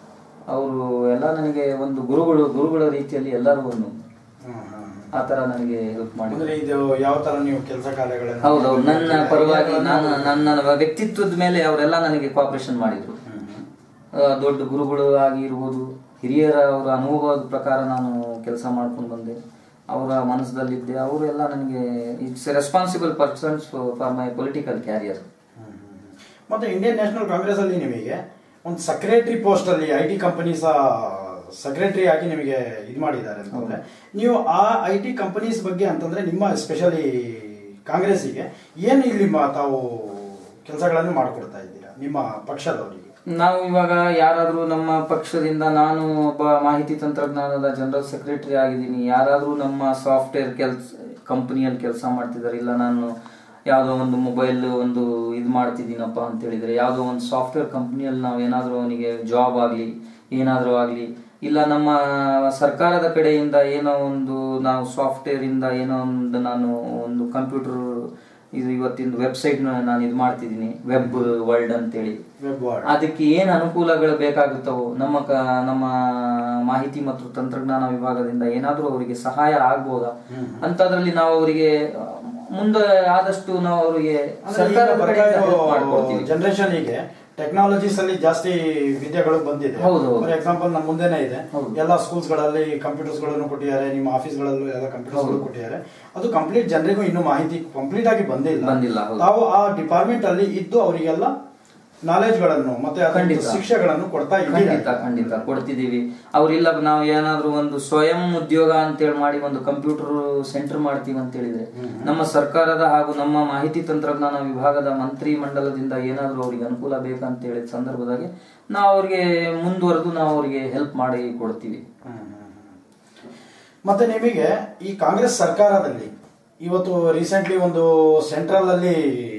ಅವರು ಎಲ್ಲ ನನಗೆ ಒಂದು ಗುರುಗಳು ಗುರುಗಳ ರೀತಿಯಲ್ಲಿ ಎಲ್ಲರೂ ಒಂದು ಹ್ಮ್, ಹ್ಮ್, ಹ್ಮ್. ಆ ಥರ ನನಗೆ ಹೆಲ್ಪ್ ಮಾಡಿದ್ರು ಅಂದ್ರೆ ಇದು ಯಾವ ತರ ನೀವು ಕೆಲಸ ಕಾರ್ಯಗಳನ್ನು ಹೌದೌದು ನನ್ನ ಪರವಾಗಿ ನಾನು ನನ್ನ ವ್ಯಕ್ತಿತ್ವದ ಮೇಲೆ ಅವರೆಲ್ಲ ನನಗೆ ಕೋಆಪರೇಷನ್ ಮಾಡಿದ್ರು ಹ್ಮ್, ಹ್ಮ್. ಆ, ದೊಡ್ಡ ಗುರುಗಳು ಆಗಿರ್ಬೋದು ಹಿರಿಯರ ಅವರ ಅನುಭವದ ಪ್ರಕಾರ ನಾನು ಕೆಲಸ ಮಾಡ್ಕೊಂಡು ಬಂದೆ ಅವರ ಮನಸ್ಸಲ್ಲಿದ್ದೆ ಅವರೆಲ್ಲ ನನಗೆ it's responsible persons for my political career hmm, hmm, hmm. ಮತ್ತೆ ಇಂಡಿಯನ್ ನ್ಯಾಷನಲ್ ಕಾಂಗ್ರೆಸ್ ಅಲ್ಲಿ ನಿಮಗೆ ಒಂದು ಸೆಕ್ರೆಟರಿ ಪೋಸ್ಟ್ ಅಲ್ಲಿ ಐ ಟಿ ಕಂಪನೀಸ್ ಸೆಕ್ರೆಟರಿ ಆಗಿ ನಿಮಗೆ ಇದು ಮಾಡಿದ್ದಾರೆ ಅಂತಂದ್ರೆ ನೀವು ಆ ಐ ಟಿ ಕಂಪನೀಸ್ ಬಗ್ಗೆ ಅಂತಂದ್ರೆ ನಿಮ್ಮ ಸ್ಪೆಷಲಿ ಕಾಂಗ್ರೆಸ್ಸಿಗೆ ಏನು ಇಲ್ಲಿ ಮ- ತಾವು ಕೆಲಸಗಳನ್ನು ಮಾಡಿಕೊಡ್ತಾ ಇದ್ದೀರಾ ನಿಮ್ಮ ಪಕ್ಷದವರಿಗೆ ನಾವು ಇವಾಗ ಯಾರಾದರೂ ನಮ್ಮ ಪಕ್ಷದಿಂದ ನಾನು ಒಬ್ಬ ಮಾಹಿತಿ ತಂತ್ರಜ್ಞಾನದ ಜನರಲ್ ಸೆಕ್ರೆಟರಿ ಆಗಿದ್ದೀನಿ ಯಾರಾದರೂ ನಮ್ಮ ಸಾಫ್ಟ್ವೇರ್ ಕೆಲ್ಸ ಕಂಪನಿಯಲ್ಲಿ ಕೆಲಸ ಮಾಡ್ತಿದ್ದಾರೆ ಇಲ್ಲ ನಾನು ಯಾವುದೋ ಒಂದು ಮೊಬೈಲ್ ಒಂದು ಇದು ಮಾಡ್ತಿದ್ದೀನಪ್ಪ ಅಂತ ಹೇಳಿದ್ರೆ ಯಾವುದೋ ಒಂದು ಸಾಫ್ಟ್ವೇರ್ ಕಂಪ್ನಿಯಲ್ಲಿ ನಾವು ಏನಾದರೂ ಅವನಿಗೆ ಜಾಬ್ ಆಗಲಿ ಏನಾದರೂ ಆಗಲಿ ಇಲ್ಲ ನಮ್ಮ ಸರ್ಕಾರದ ಕಡೆಯಿಂದ ಏನೋ ಒಂದು ನಾವು ಸಾಫ್ಟ್ವೇರ್ ಇಂದ ಏನೋ ಒಂದು ನಾನು ಒಂದು ಕಂಪ್ಯೂಟರ್ ಇದು ಇವತ್ತಿನ ವೆಬ್ಸೈಟ್ ನಾನು ಇದು ಮಾಡ್ತಿದ್ದೀನಿ ವೆಬ್ ವರ್ಲ್ಡ್ ಅಂತೇಳಿ ವೆಬ್ ವಾರ್ಡ್ ಅದಕ್ಕೆ ಏನು ಅನುಕೂಲಗಳು ಬೇಕಾಗುತ್ತವೋ ನಮ್ಮ ಕ ನಮ್ಮ ಮಾಹಿತಿ ಮತ್ತು ತಂತ್ರಜ್ಞಾನ ವಿಭಾಗದಿಂದ ಏನಾದರೂ ಅವರಿಗೆ ಸಹಾಯ ಆಗ್ಬೋದಾ ಅಂತದ್ರಲ್ಲಿ ನಾವು ಅವರಿಗೆ ಮುಂದೆ ಆದಷ್ಟು ನಾವು ಅವರಿಗೆ ಸರ್ಕಾರದ ಕಡೆಯಿಂದ help ಮಾಡ್ಕೊಡ್ತೀವಿ ಜನರೇಷನ್ ಗೆ ಟೆಕ್ನಾಲಜೀಸ್ ಅಲ್ಲಿ ಜಾಸ್ತಿ ವಿದ್ಯೆಗಳು ಬಂದಿದೆ ಹೌದು, ಹೌದು. ಫಾರ್ ಎಕ್ಸಾಂಪಲ್ ನಮ್ಮ ಮುಂದೆನೇ ಇದೆ ಹೌದು. ಎಲ್ಲ ಸ್ಕೂಲ್ಸ್ ಗಳಲ್ಲಿ ಕಂಪ್ಯೂಟರ್ಸ್ ಗಳನ್ನು ಕೊಟ್ಟಿದ್ದಾರೆ ನಿಮ್ಮ ಆಫೀಸ್ ಗಳಲ್ಲೂ ಎಲ್ಲ ಕಂಪ್ಯೂಟರ್ಸ್ ಕೊಟ್ಟಿದ್ದಾರೆ ಅದು ಕಂಪ್ಲೀಟ್ ಜನರಿಗೂ ಇನ್ನೂ ಮಾಹಿತಿ ಕಂಪ್ಲೀಟ್ ಆಗಿ ಬಂದಿಲ್ಲ ಬಂದಿಲ್ಲ, ಹೌದು. ತಾವು ಆ ಡಿಪಾರ್ಟ್ಮೆಂಟ್ ಅಲ್ಲಿ ಇದ್ದು ಅವರಿಗೆಲ್ಲ ನಾಲೆಜ್ ಗಳನ್ನು ಮತ್ತೆ ಅದರ ಖಂಡಿತ. ಶಿಕ್ಷೆಗಳನ್ನು ಕೊಡ್ತಾ ಖಂಡಿತ ಇದ್ದೀರಾ ಖಂಡಿತ ಕೊಡ್ತಿದೀವಿ ಅವ್ರಿಲ್ಲ ನಾವು ಏನಾದ್ರೂ ಒಂದು ಸ್ವಯಂ ಉದ್ಯೋಗ ಅಂತೇಳಿ ಮಾಡಿ ಒಂದು ಕಂಪ್ಯೂಟರ್ ಸೆಂಟರ್ ಮಾಡ್ತೀವಿ ಅಂತ ಹೇಳಿದ್ರೆ ನಮ್ಮ ಸರ್ಕಾರದ ಹಾಗೂ ನಮ್ಮ ಮಾಹಿತಿ ತಂತ್ರಜ್ಞಾನ ವಿಭಾಗದ ಮಂತ್ರಿ ಮಂಡಲದಿಂದ ಏನಾದ್ರೂ ಅವ್ರಿಗೆ ಅನುಕೂಲ ಬೇಕಂತ ಹೇಳಿದ ಸಂದರ್ಭದಾಗೆ ನಾವು ಅವ್ರಿಗೆ ಮುಂದುವರೆದು ನಾವು ಅವ್ರಿಗೆ ಹೆಲ್ಪ್ ಮಾಡಿ ಕೊಡ್ತೀವಿ ಹ್ಮ್, ಹ್ಮ್, ಹ್ಮ್. ಮತ್ತೆ ನಿಮಗೆ ಈ ಕಾಂಗ್ರೆಸ್ ಸರ್ಕಾರದಲ್ಲಿ ಇವತ್ತು ರೀಸೆಂಟ್ಲಿ ಒಂದು ಸೆಂಟ್ರಲ್ ಅಲ್ಲಿ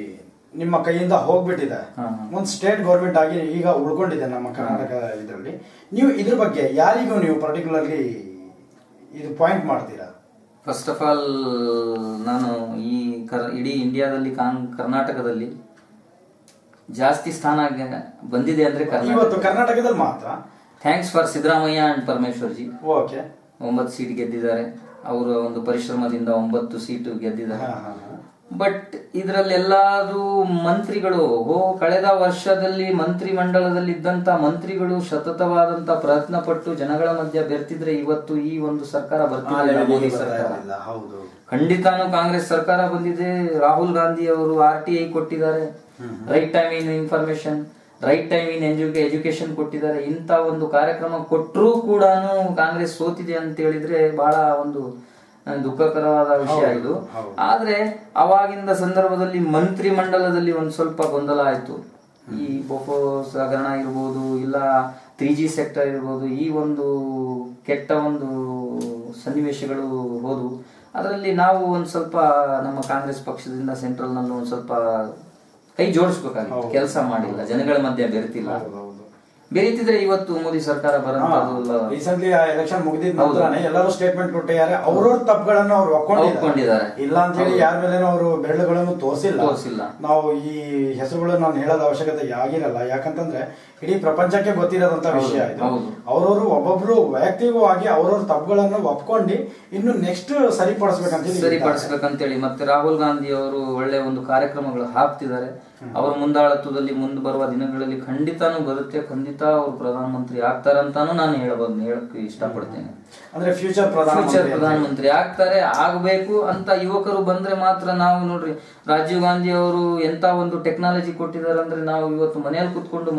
ನಿಮ್ಮ ಕೈಯಿಂದ ಹೋಗ್ಬಿಟ್ಟಿದೆ ಹಾ, ಹಾ. ಒಂದು ಸ್ಟೇಟ್ ಗೌರ್ಮೆಂಟ್ ಆಗಿ ಈಗ ಉಳ್ಕೊಂಡಿದೆ ನಮ್ಮ ಕರ್ನಾಟಕ ಇದರಲ್ಲಿ ನೀವು ಇದ್ರ ಬಗ್ಗೆ ಯಾರಿಗೂ ನೀವು ಪರ್ಟಿಕ್ಯುಲರ್ಲಿ ಇದು ಪಾಯಿಂಟ್ ಮಾಡ್ತೀರಾ ಫಸ್ಟ್ ಆಫ್ ಆಲ್ ನಾನು ಈ ಕರ್ ಇಡೀ ಇಂಡಿಯಾದಲ್ಲಿ ಕಾಂಗ್ ಕರ್ನಾಟಕದಲ್ಲಿ ಜಾಸ್ತಿ ಸ್ಥಾನ ಗ- ಬಂದಿದೆ ಅಂದ್ರೆ ಕರ್ನಾಟಕ ಇವತ್ತು ಕರ್ನಾಟಕದಲ್ಲಿ ಮಾತ್ರ thanks for Siddaramaiah and Parameshwarji okay ಒಂಬತ್ತು ಸೀಟ್ ಗೆದ್ದಿದ್ದಾರೆ ಅವರ ಒಂದು ಪರಿಶ್ರಮದಿಂದ ಒಂಬತ್ತು ಸೀಟು ಗೆದ್ದಿದ್ದಾರೆ ಹಾ, ಹಾ, ಹಾ. ಬಟ್ ಇದರಲ್ಲೆಲ್ಲರೂ ಮಂತ್ರಿಗಳು ಓ ಕಳೆದ ವರ್ಷದಲ್ಲಿ ಮಂತ್ರಿ ಮಂಡಲದಲ್ಲಿ ಇದ್ದಂತ ಮಂತ್ರಿಗಳು ಸತತವಾದಂತ ಪ್ರಯತ್ನ ಪಟ್ಟು ಜನಗಳ ಮಧ್ಯ ಬೆರ್ತಿದ್ರೆ ಇವತ್ತು ಈ ಒಂದು ಸರ್ಕಾರ ಆ ಬರ್ತಿಲ್ಲ level ಮೋದಿ ಗೆ ಬರ್ತಾ ಸರ್ಕಾರ ಇರ್ಲಿಲ್ಲ. ಹೌದು ಖಂಡಿತಾನು ಕಾಂಗ್ರೆಸ್ ಸರ್ಕಾರ ಬಂದಿದೆ ರಾಹುಲ್ ಗಾಂಧಿ ಅವರು ಆರ್ ಟಿ ಐ ಕೊಟ್ಟಿದ್ದಾರೆ right time in information right time in education ಕೊಟ್ಟಿದ್ದಾರೆ ಇಂಥ ಒಂದು ಕಾರ್ಯಕ್ರಮ ಕೊಟ್ಟರೂ ಕೂಡ ಕಾಂಗ್ರೆಸ್ ಸೋತಿದೆ ಅಂತ ಹೇಳಿದ್ರೆ ಬಹಳ ಒಂದು ಆ, ದುಃಖಕರವಾದ ವಿಷಯ ಹೌದು, ಇದು ಹೌದು. ಆದ್ರೆ ಅವಾಗಿಂದ ಸಂದರ್ಭದಲ್ಲಿ ಮಂತ್ರಿ ಮಂಡಲದಲ್ಲಿ ಒಂದ್ ಸ್ವಲ್ಪ ಗೊಂದಲ ಆಯ್ತು ಈ ಬೋಫೋಸ್ ಹಗರಣ ಇರ್ಬೋದು ಇಲ್ಲ ತ್ರೀ ಜಿ ಸೆಕ್ಟರ್ ಇರ್ಬೋದು ಈ ಒಂದು ಕೆಟ್ಟ ಒಂದು ಸನ್ನಿವೇಶಗಳು ಹೋದವು ಅದರಲ್ಲಿ ನಾವು ಒಂದ್ ಸ್ವಲ್ಪ ನಮ್ಮ ಕಾಂಗ್ರೆಸ್ ಪಕ್ಷದಿಂದ ಸೆಂಟ್ರಲ್ ನಲ್ಲಿ ಒಂದ್ ಸ್ವಲ್ಪ ಕೈ ಜೋಡಿಸ್ಬೇಕಾಗಿತ್ತು ಹೌದು. ಕೆಲಸ ಮಾಡಿಲ್ಲ ಜನಗಳ ಮಧ್ಯೆ ಬೆರೆತಿಲ್ಲ ಹೌದು, ಹೌದು. ಬೆರೀತಿದ್ರೆ ಇವತ್ತು ಮೋದಿ ಸರ್ಕಾರ ಬರೋಂಥದ್ದು ರೀಸೆಂಟ್ಲಿ ಆ ಎಲೆಕ್ಷನ್ ಮುಗಿದಿದ ಹೌದು. ನಂತರನೇ ಎಲ್ಲರೂ ಸ್ಟೇಟ್ಮೆಂಟ್ ಕೊಟ್ಟಿದ್ದಾರೆ ಅವ್ರವ್ರ ತಪ್ಪುಗಳನ್ನು ಅವ್ರು ಒಪ್ಕೊಂಡಿದ್ದಾರೆ ಒಪ್ಕೊಂಡಿದ್ದಾರೆ. ಇಲ್ಲ ಅಂತ ಹೇಳಿ ಯಾರ ಮೇಲೇನೂ ಅವರು ಬೆರಳುಗಳನ್ನು ತೋರಿಸಿಲ್ಲ ತೋರ್ಸಿಲ್ಲ. ನಾವು ನಾವು ಈ ಹೆಸರುಗಳು ನಾನು ಹೇಳೋದ ಅವಶ್ಯಕತೆ ಆಗಿರಲ್ಲ ಯಾಕಂತಂದ್ರೆ ಇಡೀ ಪ್ರಪಂಚಕ್ಕೆ ಗೊತ್ತಿರೋದಂತ ಹೌದು, ವಿಷಯ ಇದು ಹೌದು. ಅವ್ರವ್ರು ಒಬ್ಬೊಬ್ರು ವೈಯಕ್ತಿಕವಾಗಿ ಅವ್ರವ್ರ ತಪ್ಪುಗಳನ್ನು ಒಪ್ಕೊಂಡು ಇನ್ನು ನೆಕ್ಸ್ಟ್ ಸರಿಪಡಿಸ್ಬೇಕಂತ ಹೇಳಿ ಇದ್ದಾರೆ. ಸರಿಪಡಿಸ್ಬೇಕಂತೇಳಿ ಮತ್ತೆ ರಾಹುಲ್ ಗಾಂಧಿ ಅವರು ಒಳ್ಳೆ ಒಂದು ಕಾರ್ಯಕ್ರಮಗಳು ಹಾಕ್ತಿದ್ದಾರೆ ಅವರ ಮುಂದಾಳತ್ವದಲ್ಲಿ ಮುಂದೆ ಬರುವ ದಿನಗಳಲ್ಲಿ ಖಂಡಿತಾನು ಬರುತ್ತೆ ಖಂಡಿತ ಅವರು ಪ್ರಧಾನಮಂತ್ರಿ ಆಗ್ತಾರಂತಾನು ನಾನು ಹೇಳಬಹುದು ಹೇಳಕ್ ಇಷ್ಟಪಡ್ತೇನೆ ಅಂದ್ರೆ ಫ್ಯೂಚರ್ ಪ್ರಧಾನ ಫ್ಯೂಚರ್ ಪ್ರಧಾನಮಂತ್ರಿ ಆಗ್ತಾರೆ ಆಗಬೇಕು ಅಂತ ಯುವಕರು ಬಂದ್ರೆ ಮಾತ್ರ ನಾವು ನೋಡ್ರಿ ರಾಜೀವ್ ಗಾಂಧಿ ಅವರು ಎಂತ ಒಂದು ಟೆಕ್ನಾಲಜಿ ಕೊಟ್ಟಿದ್ದಾರೆ ಅಂದ್ರೆ ನಾವು ಇವತ್ತು ಮನೆಯಲ್ಲಿ ಕುತ್ಕೊಂಡು ಮೊಬೈಲ್ ಅಲ್ಲಿ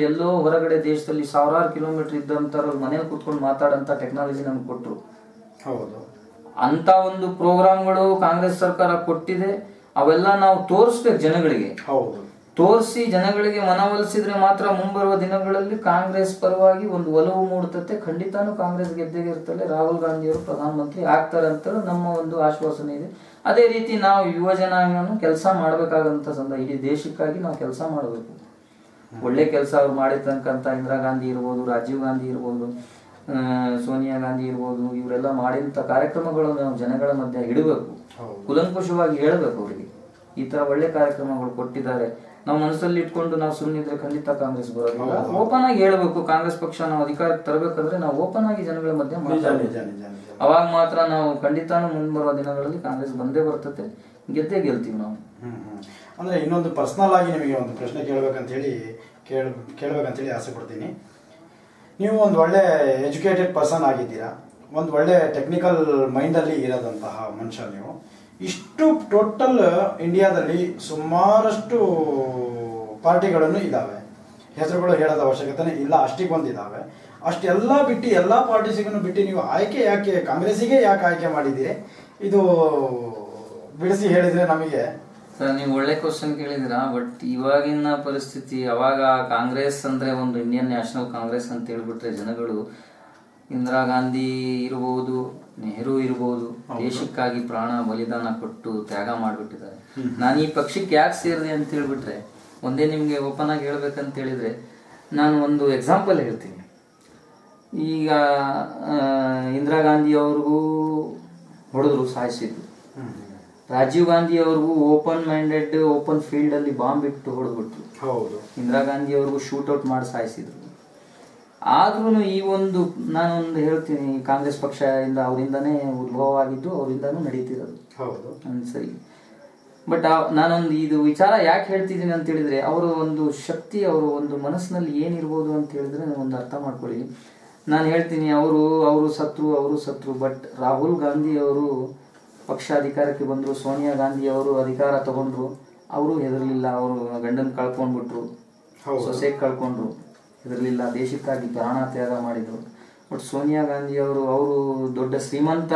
ಎಲ್ಲೋ ಹೊರಗಡೆ ದೇಶದಲ್ಲಿ ಸಾವಿರಾರು ಕಿಲೋಮೀಟರ್ ಇದ್ದಂಥವ್ರು ಮನೇಲಿ ಕೂತ್ಕೊಂಡು ಮಾತಾಡಂತ ಟೆಕ್ನಾಲಜಿ ನಮ್ಗೆ ಕೊಟ್ಟರು ಹೌದು ಅಂತ ಒಂದು ಪ್ರೋಗ್ರಾಮ್ಗಳು ಕಾಂಗ್ರೆಸ್ ಸರ್ಕಾರ ಕೊಟ್ಟಿದೆ ಅವೆಲ್ಲ ನಾವು ತೋರಿಸ್ಬೇಕು ಜನಗಳಿಗೆ ಹೌದು ತೋರಿಸಿ ಜನಗಳಿಗೆ ಮನವೊಲಿಸಿದ್ರೆ ಮಾತ್ರ ಮುಂಬರುವ ದಿನಗಳಲ್ಲಿ ಕಾಂಗ್ರೆಸ್ ಪರವಾಗಿ ಒಂದು ಒಲವು ಮೂಡುತ್ತೆ ಖಂಡಿತಾನು ಕಾಂಗ್ರೆಸ್ ಗೆದ್ದೇ ಇರ್ತದೆ ರಾಹುಲ್ ಗಾಂಧಿ ಅವರು ಪ್ರಧಾನಮಂತ್ರಿ ಆಗ್ತಾರೆ ಅಂತ ನಮ್ಮ ಒಂದು ಆಶ್ವಾಸನೆ ಇದೆ ಅದೇ ರೀತಿ ನಾವು ಯುವ ಜನಾಂಗನು ಕೆಲಸ ಮಾಡಬೇಕಾದಂತ ಸಂದ ಇಡೀ ದೇಶಕ್ಕಾಗಿ ನಾವು ಕೆಲಸ ಮಾಡಬೇಕು ಒಳ್ಳೆ ಕೆಲಸ ಅವ್ರು ಮಾಡಿರ್ತಕ್ಕಂಥ ಇಂದಿರಾ ಗಾಂಧಿ ಇರ್ಬೋದು ರಾಜೀವ್ ಗಾಂಧಿ ಇರ್ಬೋದು ಆ, ಸೋನಿಯಾ ಗಾಂಧಿ ಇರ್ಬೋದು ಇವರೆಲ್ಲ ಮಾಡಿದಂಥ ಕಾರ್ಯಕ್ರಮಗಳನ್ನು ನಾವು ಜನಗಳ ಮಧ್ಯೆ ಇಡಬೇಕು ಹೌದು. ಕುಲಂಕುಷವಾಗಿ ಹೇಳಬೇಕು ಅವರಿಗೆ ಈ ತರ ಒಳ್ಳೆ ಕಾರ್ಯಕ್ರಮಗಳು ಕೊಟ್ಟಿದ್ದಾರೆ ನಾವು ಮನಸ್ಸಲ್ಲಿ ಇಟ್ಕೊಂಡು ನಾವು ಸುಮ್ಮನಿದ್ರೆ ಖಂಡಿತ ಕಾಂಗ್ರೆಸ್ ಬರೋದಿಲ್ಲ ಓಪನ್ ಆಗಿ ಹೇಳ್ಬೇಕು ಕಾಂಗ್ರೆಸ್ ಪಕ್ಷ ನಾವು ಅಧಿಕಾರಕ್ಕೆ ತರಬೇಕಂದ್ರೆ ನಾವು ಓಪನ್ ಆಗಿ ಜನಗಳ ಮಧ್ಯೆ ನಿಜ ಮಾತಾಡ್ಬೇಕು ನಿಜ ನಿಜ ನಿಜ ಅವಾಗ ಮಾತ್ರ ನಾವು ಖಂಡಿತಾನು ಮುಂಬರುವ ದಿನಗಳಲ್ಲಿ ಕಾಂಗ್ರೆಸ್ ಬಂದೇ ಬರ್ತತೆ ಗೆದ್ದೇ ಗೆಲ್ತೀವಿ ನಾವು ಹ್ಮ್ ಹ್ಮ್. ಅಂದ್ರೆ ಇನ್ನೊಂದು ಪರ್ಸನಲ್ ಆಗಿ ನಿಮಗೆ ಒಂದು ಪ್ರಶ್ನೆ ಕೇಳ್ಬೇಕಂತ ಹೇಳಿ ಕೇಳ್ ಕೇಳ್ಬೇಕಂತೇಳಿ ಆಸೆ ಪಡ್ತೀನಿ ನೀವು ಒಂದು ಒಳ್ಳೆ ಎಜುಕೇಟೆಡ್ ಪರ್ಸನ್ ಆಗಿದ್ದೀರಾ ಒಂದು ಒಳ್ಳೆ ಟೆಕ್ನಿಕಲ್ ಮೈಂಡಲ್ಲಿ ಇರೋದಂತಹ ಮನುಷ್ಯ ನೀವು ಇಷ್ಟು ಟೋಟಲ್ ಇಂಡಿಯಾದಲ್ಲಿ ಸುಮಾರಷ್ಟು ಪಾರ್ಟಿಗಳನ್ನು ಇದ್ದಾವೆ ಹೆಸರುಗಳು ಹೇಳೋದ ಅವಶ್ಯಕತೆ ಇಲ್ಲ ಅಷ್ಟಿಗೊಂದು ಇದ್ದಾವೆ ಅಷ್ಟೆಲ್ಲ ಬಿಟ್ಟು ಎಲ್ಲ ಪಾರ್ಟೀಸಿಗೂ ಬಿಟ್ಟು ನೀವು ಆಯ್ಕೆ ಯಾಕೆ ಕಾಂಗ್ರೆಸ್ಸಿಗೆ ಯಾಕೆ ಆಯ್ಕೆ ಮಾಡಿದ್ದೀರಿ ಇದು ಬಿಡಿಸಿ ಹೇಳಿದ್ರೆ ನಮಗೆ ಸರ್ ನೀವು ಒಳ್ಳೆ ಕ್ವಶನ್ ಕೇಳಿದಿರಾ ಬಟ್ ಇವಾಗಿನ ಪರಿಸ್ಥಿತಿ ಅವಾಗ ಕಾಂಗ್ರೆಸ್ ಅಂದ್ರೆ ಒಂದು ಇಂಡಿಯನ್ ನ್ಯಾಷನಲ್ ಕಾಂಗ್ರೆಸ್ ಅಂತ ಹೇಳ್ಬಿಟ್ರೆ ಜನಗಳು ಇಂದಿರಾ ಗಾಂಧಿ ಇರಬಹುದು ನೆಹರು ಇರಬಹುದು ದೇಶಕ್ಕಾಗಿ ಪ್ರಾಣ ಬಲಿದಾನ ಕೊಟ್ಟು ತ್ಯಾಗ ಮಾಡಿಬಿಟ್ಟಿದ್ದಾರೆ ನಾನು ಈ ಪಕ್ಷಕ್ಕೆ ಯಾಕೆ ಸೇರಿದೆ ಅಂತ ಹೇಳ್ಬಿಟ್ರೆ ಒಂದೇ ನಿಮ್ಗೆ ಓಪನ್ ಆಗಿ ಹೇಳ್ಬೇಕಂತ ಹೇಳಿದ್ರೆ ನಾನು ಒಂದು ಎಕ್ಸಾಂಪಲ್ ಹೇಳ್ತೀನಿ ಈಗ ಆ, ಇಂದಿರಾ ಗಾಂಧಿ ಅವ್ರಿಗೂ ಹೊಡೆದ್ರು ಸಾಯಿಸಿದ್ರು ರಾಜೀವ್ ಗಾಂಧಿ ಅವ್ರಿಗೂ ಓಪನ್ ಮೈಂಡೆಡ್ ಓಪನ್ ಫೀಲ್ಡ್ ಅಲ್ಲಿ ಬಾಂಬ್ ಇಟ್ಟು ಹೊಡೆದ್ಬಿಟ್ರು ಹೌದು ಇಂದಿರಾ ಗಾಂಧಿ ಅವ್ರಿಗೂ ಶೂಟ್ಔಟ್ ಮಾಡಿ ಸಾಯಿಸಿದ್ರು ಆದ್ರೂ ಈ ಒಂದು ನಾನೊಂದು ಹೇಳ್ತೀನಿ ಕಾಂಗ್ರೆಸ್ ಪಕ್ಷದಿಂದ ಅವರಿಂದನೇ ಉದ್ಭವ ಆಗಿದ್ದು ಅವರಿಂದನೂ ನಡೀತಿರೋದು ಹೌದು ಹ್ಮ್, ಸರಿ ಬಟ್ ನಾನೊಂದು ಇದು ವಿಚಾರ ಯಾಕೆ ಹೇಳ್ತಿದ್ದೀನಿ ಅಂತ ಹೇಳಿದ್ರೆ ಅವರ ಒಂದು ಶಕ್ತಿ ಅವರ ಒಂದು ಮನಸ್ಸಿನಲ್ಲಿ ಏನಿರ್ಬೋದು ಅಂತ ಹೇಳಿದ್ರೆ ನೀವು ಒಂದು ಅರ್ಥ ಮಾಡ್ಕೊಳ್ಳಿ ನಾನು ಹೇಳ್ತೀನಿ ಅವರು ಅವರು ಸತ್ರು ಅವರು ಸತ್ರು ಬಟ್ ರಾಹುಲ್ ಗಾಂಧಿ ಅವರು ಪಕ್ಷ ಅಧಿಕಾರಕ್ಕೆ ಬಂದರು ಸೋನಿಯಾ ಗಾಂಧಿ ಅವರು ಅಧಿಕಾರ ತಗೊಂಡ್ರು ಅವರು ಹೆದರ್ಲಿಲ್ಲ ಅವರು ಗಂಡನ್ ಕಳ್ಕೊಂಡ್ಬಿಟ್ರು ಹೌದು. ಸೊಸೆ ಕಳ್ಕೊಂಡ್ರು ಹೆದರ್ಲಿಲ್ಲ ದೇಶಕ್ಕಾಗಿ ಪ್ರಾಣ ತ್ಯಾಗ ಮಾಡಿದ್ರು ಬಟ್ ಸೋನಿಯಾ ಗಾಂಧಿ ಅವರು ಅವರು ದೊಡ್ಡ ಶ್ರೀಮಂತ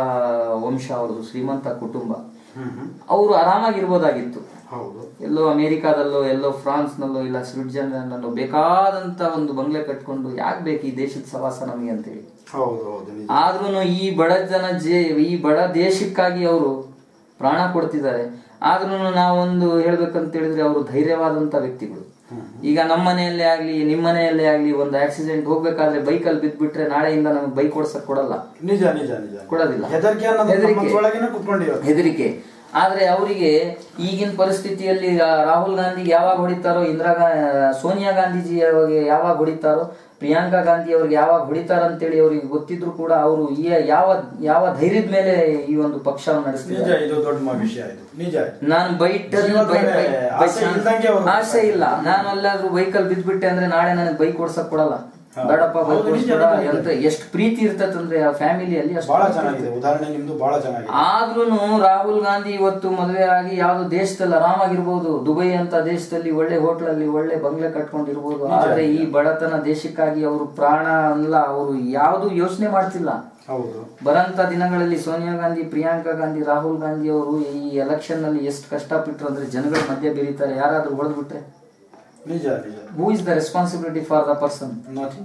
ವಂಶ ಅವ್ರದ್ದು ಶ್ರೀಮಂತ ಕುಟುಂಬ ಹ್ಮ್ ಹ್ಮ್ ಅವರು ಆರಾಮಾಗಿರ್ಬೋದಾಗಿತ್ತು ಹೌದು ಎಲ್ಲೋ ಅಮೆರಿಕಾದಲ್ಲೋ ಎಲ್ಲೋ ಫ್ರಾನ್ಸ್ನಲ್ಲೋ ಇಲ್ಲ ಸ್ವಿಟ್ಜರ್ಲೆಂಡ್ನಲ್ಲೋ ಬೇಕಾದಂತ ಒಂದು ಬಂಗ್ಲೆ ಕಟ್ಕೊಂಡು ಯಾಕೆ ಬೇಕು ಈ ದೇಶದ ಸವಾಸ ನಮಗೆ ಅಂತೇಳಿ ಹೌದು ಹೌದು ನಿಜ ಆದ್ರೂ ಈ ಬಡ ಜನ ಜೇ ಈ ಬಡ ದೇಶಕ್ಕಾಗಿ ಅವರು ಪ್ರಾಣ ಕೊಡ್ತಿದ್ದಾರೆ ಆದ್ರೂ ನಾವೊಂದು ಹೇಳ್ಬೇಕಂತ ಹೇಳಿದ್ರೆ ಅವರು ಧೈರ್ಯವಾದಂತ ವ್ಯಕ್ತಿಗಳು ಈಗ ನಮ್ಮ ಮನೆಯಲ್ಲೇ ಆಗ್ಲಿ ನಿಮ್ಮ ಮನೆಯಲ್ಲೇ ಆಗ್ಲಿ ಒಂದು ಆಕ್ಸಿಡೆಂಟ್ ಹೋಗ್ಬೇಕಾದ್ರೆ ಬೈಕಲ್ಲಿ ಬಿದ್ಬಿಟ್ರೆ ನಾಳೆಯಿಂದ ನಮಗೆ ಬೈಕ್ ಓಡ್ಸಕ್ ಕೊಡಲ್ಲ ನಿಜ ನಿಜ ನಿಜ ಕೊಡೋದಿಲ್ಲ ಹೆದರಿಕೆ ಅನ್ನೋದು ಹೆದರಿಕೆ. ನಮ್ಮ ಮನಸ್ಸೊಳಗೇನೆ ಕುತ್ಕೊಂಡಿರೋದು ಹೆದರಿಕೆ ಆದ್ರೆ ಅವರಿಗೆ ಈಗಿನ ಪರಿಸ್ಥಿತಿಯಲ್ಲಿ ರಾ- ರಾಹುಲ್ ಗಾಂಧಿಗೆ ಯಾವಾಗ ಹೊಡಿತಾರೋ ಇಂದಿರಾ ಗಾ ಸೋನಿಯಾ ಗಾಂಧೀಜಿ ಅವ್ರಿಗೆ ಯಾವಾಗ ಹೊಡಿತಾರೋ ಪ್ರಿಯಾಂಕಾ ಗಾಂಧಿ ಅವ್ರಿಗೆ ಯಾವಾಗ ಹೊಡಿತಾರ ಅಂತೇಳಿ ಅವ್ರಿಗೆ ಗೊತ್ತಿದ್ರು ಕೂಡ ಅವರು ಈ ಯಾವ ಯಾವ ಧೈರ್ಯದ ಮೇಲೆ ಈ ಒಂದು ಪಕ್ಷವನ್ನು ನಿಜ ನಡೆಸ್ತಿದ್ದಾರೆ ಇದು ದೊಡ್ಡ ಮ- ವಿಷಯ ಇದು ನಿಜ ಇದು. ನಾನು ಬೈಟ್ ಜೀವನದಲ್ಲಿ ಆಸೆ ಇಲ್ದಂಗೆ ಅವ್ರು ಆಸೆ ಇಲ್ಲ ನಾನು ಅಲ್ಲಾದ್ರೂ ಬೈಕಲ್ಲಿ ಬಿದ್ಬಿಟ್ಟೆ ಅಂದ್ರೆ ನಾಳೆ ನನಗೆ ಬೈಕ್ ಓಡ್ಸಕ್ ಕೊಡಲ್ಲ ಹಾ. ಬೇಡಪ್ಪ ಬೈಕ್ ಹೌದು, ನಿಜ, ಓಡಿಸ್ಬೇಡ ನಿಜ, ನಿಜ. ಅಂತ ಎಷ್ಟು ಪ್ರೀತಿ ಇರ್ತದಂದ್ರೆ ಆ ಫ್ಯಾಮಿಲಿಯಲ್ಲಿ ಅಷ್ಟು ಬಹಳ ಪ್ರೀತಿ ಚೆನ್ನಾಗಿದೆ ಉದಾಹರಣೆ ನಿಮ್ದು ಬಹಳ ಚೆನ್ನಾಗಿದೆ ಆದ್ರೂನು ರಾಹುಲ್ ಗಾಂಧಿ ಇವತ್ತು ಮದುವೆ ಆಗಿ ಯಾವ್ದು ದೇಶದಲ್ಲಿ ಆರಾಮಾಗಿರ್ಬೋದು ದುಬೈ ಅಂತ ದೇಶದಲ್ಲಿ ಒಳ್ಳೆ ಹೋಟ್ಲಲ್ಲಿ ಒಳ್ಳೆ ಬಂಗ್ಲೆ ಕಟ್ಕೊಂಡಿರ್ಬೋದು ಆದ್ರೆ ಈ ಬಡತನ ದೇಶಕ್ಕಾಗಿ ಅವರು ಪ್ರಾಣ ಅಲ್ಲ ಅವರು ಯಾವ್ದು ಯೋಚನೆ ಮಾಡ್ತಿಲ್ಲ ಹೌದು ಬರಂತ ದಿನಗಳಲ್ಲಿ ಸೋನಿಯಾ ಗಾಂಧಿ ಪ್ರಿಯಾಂಕಾ ಗಾಂಧಿ ರಾಹುಲ್ ಗಾಂಧಿ ಅವರು ಈ ಎಲೆಕ್ಷನ್ ನಲ್ಲಿ ಎಷ್ಟು ಕಷ್ಟಪಟ್ಟರು ಅಂದ್ರೆ ಜನಗಳ ಮಧ್ಯೆ ಬೆರೀತಾರೆ ಯಾರಾದ್ರೂ ಹೊಡೆದ್ಬಿಟ್ರೆ ನಿಜ ನಿಜ who is the responsibility for the person Nothing.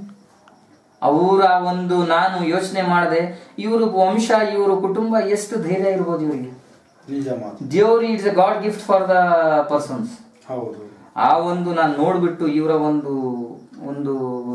ಅವರ ಒಂದು ನಾನು ಯೋಚನೆ ಮಾಡದೆ ಇವ್ರ ವಂಶ ಇವ್ರ ಕುಟುಂಬ ಎಷ್ಟು ಧೈರ್ಯ ಇರ್ಬೋದು ಇವರಿಗೆ ನಿಜ ಮಾತು ದೇವ್ರಿ it's a god gift for the persons ಹೌದು ಆ ಒಂದು ನಾನು ನೋಡ್ಬಿಟ್ಟು ಇವರ ಒಂದು ಒಂದು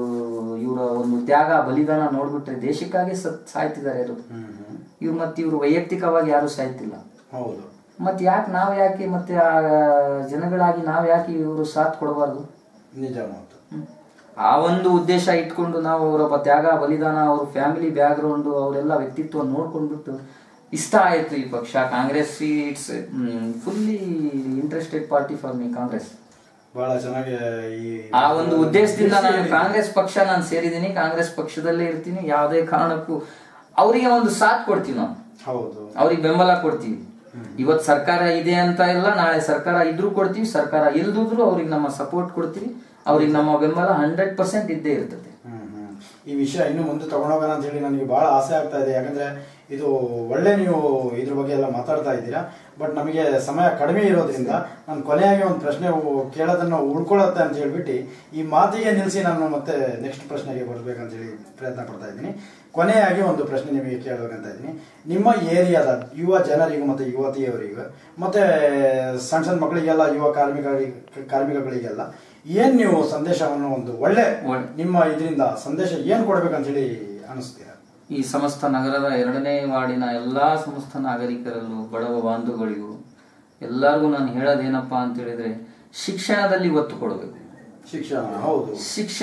ಇವರ ಒಂದು ತ್ಯಾಗ ಬಲಿದಾನ ನೋಡ್ಬಿಟ್ರೆ ದೇಶಕ್ಕಾಗಿ ಸತ್ ಸಾಯ್ತಿದ್ದಾರೆ ಇವರು ಹ್ಮ್ ಹ್ಮ್ ಇವ್ರು ಮತ್ತೆ ಇವರು ವೈಯಕ್ತಿಕವಾಗಿ ಯಾರು ಸಾಯ್ತಿಲ್ಲ ಹೌದು ಮತ್ತೆ ಯಾಕೆ ನಾವು ಯಾಕೆ ಮತ್ತೆ ಆ ಜನಗಳಾಗಿ ನಾವು ಯಾಕೆ ಇವರು ಸಾಥ್ ಕೊಡಬಾರ್ದು ನಿಜ ಮಾತು ಹ್ಮ್. ಆ ಒಂದು ಉದ್ದೇಶ ಇಟ್ಕೊಂಡು ನಾವು ಅವರ ಪ- ತ್ಯಾಗ ಬಲಿದಾನ ಅವ್ರ ಫ್ಯಾಮಿಲಿ ಬ್ಯಾಕ್ಗ್ರೌಂಡ್ ಅವರೆಲ್ಲ ವ್ಯಕ್ತಿತ್ವ ನೋಡ್ಕೊಂಡ್ಬಿಟ್ಟು ಇಷ್ಟ ಆಯ್ತು ಈ ಪಕ್ಷ Congress it's fully interested party for me Congress ಬಹಳ ಚೆನ್ನಾಗಿ ಈ ಆ ಒಂದು ಉದ್ದೇಶದಿಂದ ನಾನು ಕಾಂಗ್ರೆಸ್ ಪಕ್ಷ ನಾನು ಸೇರಿದ್ದೀನಿ ಕಾಂಗ್ರೆಸ್ ಪಕ್ಷದಲ್ಲೇ ಇರ್ತೀನಿ ಯಾವುದೇ ಕಾರಣಕ್ಕೂ ಅವರಿಗೆ ಒಂದು ಸಾಥ್ ಕೊಡ್ತೀವಿ ನಾವು ಹೌದು ಅವ್ರಿಗೆ ಬೆಂಬಲ ಕೊಡ್ತೀವಿ ಇವತ್ ಸರ್ಕಾರ ಇದೆ ಅಂತ ಇಲ್ಲ ನಾಳೆ ಸರ್ಕಾರ ಇದ್ರೂ ಕೊಡ್ತೀವಿ ಸರ್ಕಾರ ಇಲ್ದಿದ್ರು ಅವ್ರಿಗೆ ನಮ್ಮ ಸಪೋರ್ಟ್ ಕೊಡ್ತೀವಿ ಅವ್ರಿಗೆ ನಮ್ಮ ಬೆಂಬಲ ಹಂಡ್ರೆಡ್ ಪರ್ಸೆಂಟ್ ಇದ್ದೇ ಇರ್ತದೆ ಹ್ಮ್, ಹ್ಮ್. ಈ ವಿಷಯ ಇನ್ನು ಮುಂದೆ ತಗೊಂಡೋಗೋಣ ಅಂತ ಹೇಳಿ ನನಗೆ ಬಹಳ ಆಸೆ ಆಗ್ತಾ ಇದೆ ಯಾಕಂದ್ರೆ ಇದು ಒಳ್ಳೆ ನೀವು ಇದ್ರ ಬಗ್ಗೆ ಎಲ್ಲ ಮಾತಾಡ್ತಾ ಇದ್ದೀರಾ ಬಟ್ ನಮಗೆ ಸಮಯ ಕಡಿಮೆ ಇರೋದ್ರಿಂದ ನಾನು ಕೊನೆಯಾಗಿ ಒಂದು ಪ್ರಶ್ನೆ ಉ- ಕೇಳೋದನ್ನ ಉಳ್ಕೊಳ್ಳುತ್ತೆ ಅಂತ ಹೇಳ್ಬಿಟ್ಟು ಈ ಮಾತಿಗೆ ನಿಲ್ಲಿಸಿ ನಾನು ಮತ್ತೆ ನೆಕ್ಸ್ಟ್ ಪ್ರಶ್ನೆಗೆ ಬರ್ಬೇಕಂತ ಹೇಳಿ ಪ್ರಯತ್ನ ಪಡ್ತಾ ಇದ್ದೀನಿ ಕೊನೆಯಾಗಿ ಒಂದು ಪ್ರಶ್ನೆ ನಿಮಗೆ ಕೇಳಬೇಕಂತ ಇದ್ದೀನಿ ನಿಮ್ಮ ಏರಿಯಾದ ಯುವ ಜನರಿಗೂ ಮತ್ತೆ ಯುವತಿಯವರಿಗೂ ಮತ್ತೆ ಸಣ್ಣ ಸಣ್ಣ ಮಕ್ಕಳಿಗೆಲ್ಲ ಯುವ ಕಾರ್ಮಿಕರಿಗೆ ಕಾರ್ಮಿಕಗಳಿಗೆಲ್ಲ ಏನ್ ನೀವು ಸಂದೇಶವನ್ನು ಒಂದು ಒಳ್ಳೆ ಒಳ್ಳೆ. ನಿಮ್ಮ ಇದರಿಂದ ಸಂದೇಶ ಏನ್ ಕೊಡ್ಬೇಕಂತ ಹೇಳಿ ಅನಿಸ್ತೀರಾ ಈ ಸಮಸ್ತ ನಗರದ ಎರಡನೇ ವಾರ್ಡಿನ ಎಲ್ಲಾ ಸಮಸ್ತ ನಾಗರಿಕರಲ್ಲೂ ಬಡವ ಬಾಂಧುಗಳಿಗೂ ಎಲ್ಲರಿಗೂ ನಾನು ಹೇಳೋದೇನಪ್ಪಾ ಅಂತ ಹೇಳಿದ್ರೆ ಶಿಕ್ಷಣದಲ್ಲಿ ಒತ್ತು ಕೊಡಬೇಕು ಶಿಕ್ಷಣ ಹೌದು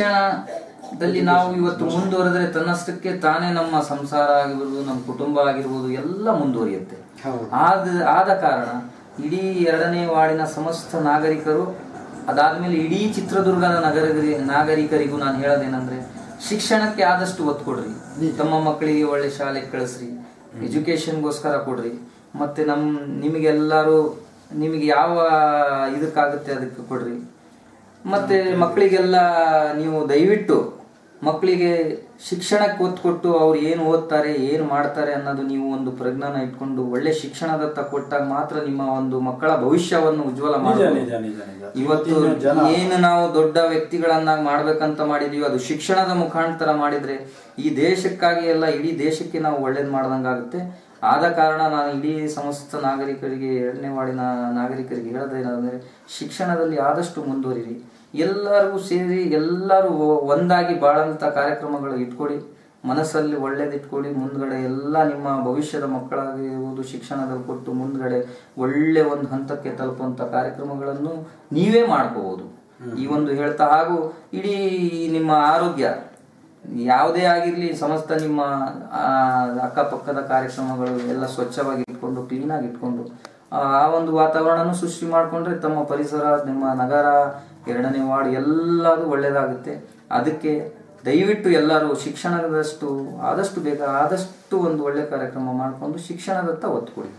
ಶಿಕ್ಷಣದಲ್ಲಿ ನಾವು ಇವತ್ತು ಮುಂದುವರೆದ್ರೆ ತನ್ನಷ್ಟಕ್ಕೆ ತಾನೇ ನಮ್ಮ ಸಂಸಾರ ಆಗಿರ್ಬೋದು ನಮ್ಮ ಕುಟುಂಬ ಆಗಿರ್ಬೋದು ಎಲ್ಲ ಮುಂದುವರಿಯುತ್ತೆ ಹೌದು. ಆದ ಆದ ಕಾರಣ ಇಡೀ ಎರಡನೇ ವಾರ್ಡಿನ ಸಮಸ್ತ ನಾಗರಿಕರು ಅದಾದ್ಮೇಲೆ ಇಡೀ ಚಿತ್ರದುರ್ಗದ ನಗರ ನಾಗರಿಕರಿಗೂ ನಾನು ಹೇಳೋದೇನಂದ್ರೆ ಶಿಕ್ಷಣಕ್ಕೆ ಆದಷ್ಟು ಒತ್ತು ಕೊಡ್ರಿ ತಮ್ಮ ಮಕ್ಕಳಿಗೆ ಒಳ್ಳೆ ಶಾಲೆಗೆ ಕಳಿಸ್ರಿ ಎಜುಕೇಶನ್ಗೋಸ್ಕರ ಕೊಡ್ರಿ ಮತ್ತೆ ನಮ್ ನಿಮಗೆಲ್ಲರೂ ನಿಮಗೆ ಯಾವ ಇದಕ್ಕಾಗುತ್ತೆ ಅದಕ್ಕೆ ಕೊಡ್ರಿ ಮತ್ತೆ ಮಕ್ಕಳಿಗೆಲ್ಲ ನೀವು ದಯವಿಟ್ಟು ಮಕ್ಕಳಿಗೆ ಶಿಕ್ಷಣಕ್ಕೆ ಒತ್ತು ಕೊಟ್ಟು ಅವ್ರು ಏನು ಓದ್ತಾರೆ ಏನು ಮಾಡ್ತಾರೆ ಅನ್ನೋದು ನೀವು ಒಂದು ಪ್ರಜ್ಞಾನ ಇಟ್ಕೊಂಡು ಒಳ್ಳೆ ಶಿಕ್ಷಣದತ್ತ ಕೊಟ್ಟಾಗ ಮಾತ್ರ ನಿಮ್ಮ ಒಂದು ಮಕ್ಕಳ ಭವಿಷ್ಯವನ್ನು ಉಜ್ವಲ ನಿಜ ಮಾಡಬಹುದು ನಿಜ ನಿಜ ನಿಜ ಇವತ್ತು ಇವತ್ತಿನ ಜನ ಏನು ನಾವು ದೊಡ್ಡ ವ್ಯಕ್ತಿಗಳನ್ನಾಗಿ ಮಾಡ್ಬೇಕಂತ ಮಾಡಿದೀವಿ ಅದು ಶಿಕ್ಷಣದ ಮುಖಾಂತರ ಮಾಡಿದ್ರೆ ಈ ದೇಶಕ್ಕಾಗಿ ಎಲ್ಲ ಇಡೀ ದೇಶಕ್ಕೆ ನಾವು ಒಳ್ಳೇದ್ ಮಾಡ್ದಂಗಾಗುತ್ತೆ ಆದ ಕಾರಣ ನಾನು ಇಡೀ ಸಮಸ್ತ ನಾಗರಿಕರಿಗೆ ಎರಡನೇ ವಾರ್ಡಿನ ನಾಗರಿಕರಿಗೆ ಹೇಳೋದೇನಂದ್ರೆ ಶಿಕ್ಷಣದಲ್ಲಿ ಆದಷ್ಟು ಮುಂದುವರಿರಿ ಎಲ್ಲರಿಗೂ ಸೇರಿ ಎಲ್ಲರೂ ಒಂದಾಗಿ ಬಾಳಂತ ಕಾರ್ಯಕ್ರಮಗಳು ಇಟ್ಕೊಡಿ ಮನಸ್ಸಲ್ಲಿ ಒಳ್ಳೇದಿಟ್ಕೊಳ್ಳಿ ಮುಂದ್ಗಡೆ ಎಲ್ಲ ನಿಮ್ಮ ಭವಿಷ್ಯದ ಮಕ್ಕಳಾಗಿರುವುದು ಶಿಕ್ಷಣದಲ್ಲಿ ಕೊಟ್ಟು ಮುಂದ್ಗಡೆ ಒಳ್ಳೆ ಒಂದು ಹಂತಕ್ಕೆ ತಲುಪುವಂತ ಕಾರ್ಯಕ್ರಮಗಳನ್ನು ನೀವೇ ಮಾಡ್ಕೋಬಹುದು ಈ ಒಂದು ಹೇಳ್ತಾ ಹಾಗೂ ಇಡೀ ನಿಮ್ಮ ಆರೋಗ್ಯ ಯಾವುದೇ ಆಗಿರ್ಲಿ ಸಮಸ್ತ ನಿಮ್ಮ ಆ, ಅಕ್ಕಪಕ್ಕದ ಕಾರ್ಯಕ್ರಮಗಳು ಎಲ್ಲ ಸ್ವಚ್ಛವಾಗಿ ಇಟ್ಕೊಂಡು ಕ್ಲೀನ್ ಆಗಿ ಇಟ್ಕೊಂಡು ಆ ಆ ಒಂದು ವಾತಾವರಣನೂ ಸೃಷ್ಟಿ ಮಾಡ್ಕೊಂಡ್ರೆ ತಮ್ಮ ಪರಿಸರ ನಿಮ್ಮ ನಗರ ಎರಡನೇ ವಾರ್ಡ್ ಎಲ್ಲದೂ ಒಳ್ಳೇದಾಗುತ್ತೆ ಅದಕ್ಕೆ ದಯವಿಟ್ಟು ಎಲ್ಲರೂ ಶಿಕ್ಷಣದಷ್ಟು ಆದಷ್ಟು ಬೇಗ ಆದಷ್ಟು ಒಂದು ಒಳ್ಳೆ ಕಾರ್ಯಕ್ರಮ ಮಾಡಿಕೊಂಡು ಶಿಕ್ಷಣದತ್ತ ಒತ್ತು ಕೊಡಿ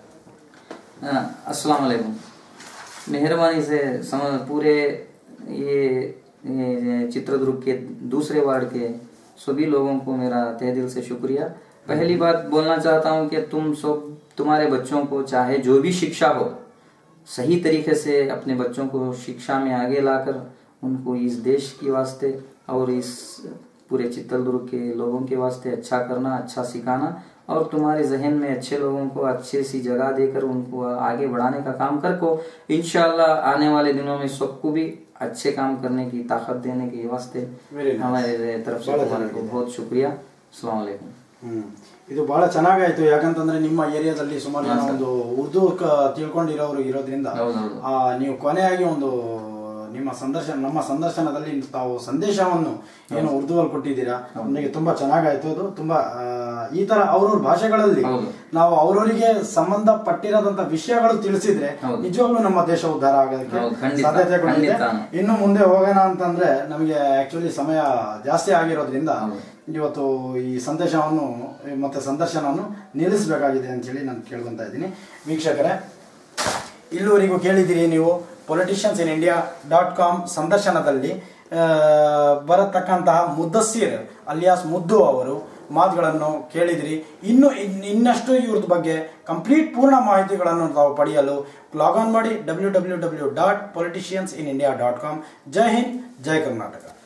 अ, अस्सलाम वालेकुम मेहरबानी से सम, पूरे ये, ये चित्रदुर्ग के दूसरे वार्ड के सभी लोगों को मेरा तहे दिल से शुक्रिया पहली बात बोलना चाहता हूँ कि तुम सब तुम्हारे बच्चों को चाहे जो भी शिक्षा हो सही तरीके से अपने बच्चों को शिक्षा में आगे लाकर उनको इस देश के वास्ते और इस पूरे चित्रदुर्ग के लोगों के वास्ते अच्छा करना अच्छा सिखाना और तुम्हारे जहन में अच्छे लोगों को अच्छे सी जगह देकर उनको आगे बढ़ाने का काम कर को इंशाल्लाह आने वाले दिनों में सबको भी अच्छे काम करने की ताकत देने के वास्ते Very nice. हमारे तरफ से बड़ा तुम्हारे को बहुत शुक्रिया अस्सलाम वालेकुम ಹ್ಮ್ ಇದು ಬಹಳ ಚೆನ್ನಾಗಾಯ್ತು ಯಾಕಂತಂದ್ರೆ ನಿಮ್ಮ ಏರಿಯಾದಲ್ಲಿ ಸುಮಾರು ಜನ ಒಂದು ಉರ್ದು ಕ- ತಿಳ್ಕೊಂಡಿರೋರು ಇರೋದ್ರಿಂದ ಹೌದೌದು. ಆ, ನೀವು ಕೊನೆಯಾಗಿ ಒಂದು ನಿಮ್ಮ ಸಂದರ್ಶನ ನಮ್ಮ ಸಂದರ್ಶನದಲ್ಲಿ ತಾವು ಸಂದೇಶವನ್ನು ಏನು ಉರ್ದುವಲ್ಲಿ ಕೊಟ್ಟಿದ್ದೀರಾ ನನಗೆ ತುಂಬಾ ಚೆನ್ನಾಗಾಯ್ತು ಅದು ತುಂಬಾ ಆ, ಈ ತರ ಅವ್ರವ್ರ ಭಾಷೆಗಳಲ್ಲಿ ಹೌದು. ನಾವು ಅವ್ರವರಿಗೆ ಸಂಬಂಧಪಟ್ಟಿರೋದಂತ ವಿಷಯಗಳು ತಿಳಿಸಿದ್ರೆ ಹೌದು. ನಿಜವಾಗ್ಲೂ ನಮ್ಮ ದೇಶ ಉದ್ಧಾರ ಆಗೋದಕ್ಕೆ ಹೌದು, ಖಂಡಿತ, ಸಾಧ್ಯತೆಗಳಿದೆ ಖಂಡಿತ. ಇನ್ನು ಮುಂದೆ ಹೋಗೋಣ ಅಂತಂದ್ರೆ ನಮಗೆ ಆಕ್ಚುಲಿ ಸಮಯ ಜಾಸ್ತಿ ಆಗಿರೋದ್ರಿಂದ ಹೌದು. ಇವತ್ತು ಈ ಸಂದೇಶವನ್ನು ಮತ್ತೆ ಸಂದರ್ಶನವನ್ನು ನಿಲ್ಲಿಸಬೇಕಾಗಿದೆ ಅಂತ ಹೇಳಿ ನಾನು ಕೇಳ್ಕೊಂತ ಇದ್ದೀನಿ ವೀಕ್ಷಕರೇ ಇಲ್ಲಿವರೆಗೂ ಕೇಳಿದಿರಿ ನೀವು politicians in India dot com ಸಂದರ್ಶನದಲ್ಲಿ ಆ, ಬರತಕ್ಕಂತಹ ಮುದ್ದಸ್ಸೀರ್ ಅಲಿಯಾಸ್ ಮುದ್ದು ಅವರು ಮಾತುಗಳನ್ನು ಕೇಳಿದಿರಿ ಇನ್ನು ಇನ್- ಇನ್ನಷ್ಟು ಇವ್ರದ್ದು ಬಗ್ಗೆ ಕಂಪ್ಲೀಟ್ ಪೂರ್ಣ ಮಾಹಿತಿಗಳನ್ನು ತಾವು ಪಡೆಯಲು ಲಾಗ್ ಆನ್ ಮಾಡಿ W W W dot politicians in India dot com Jai Hind Jai Karnataka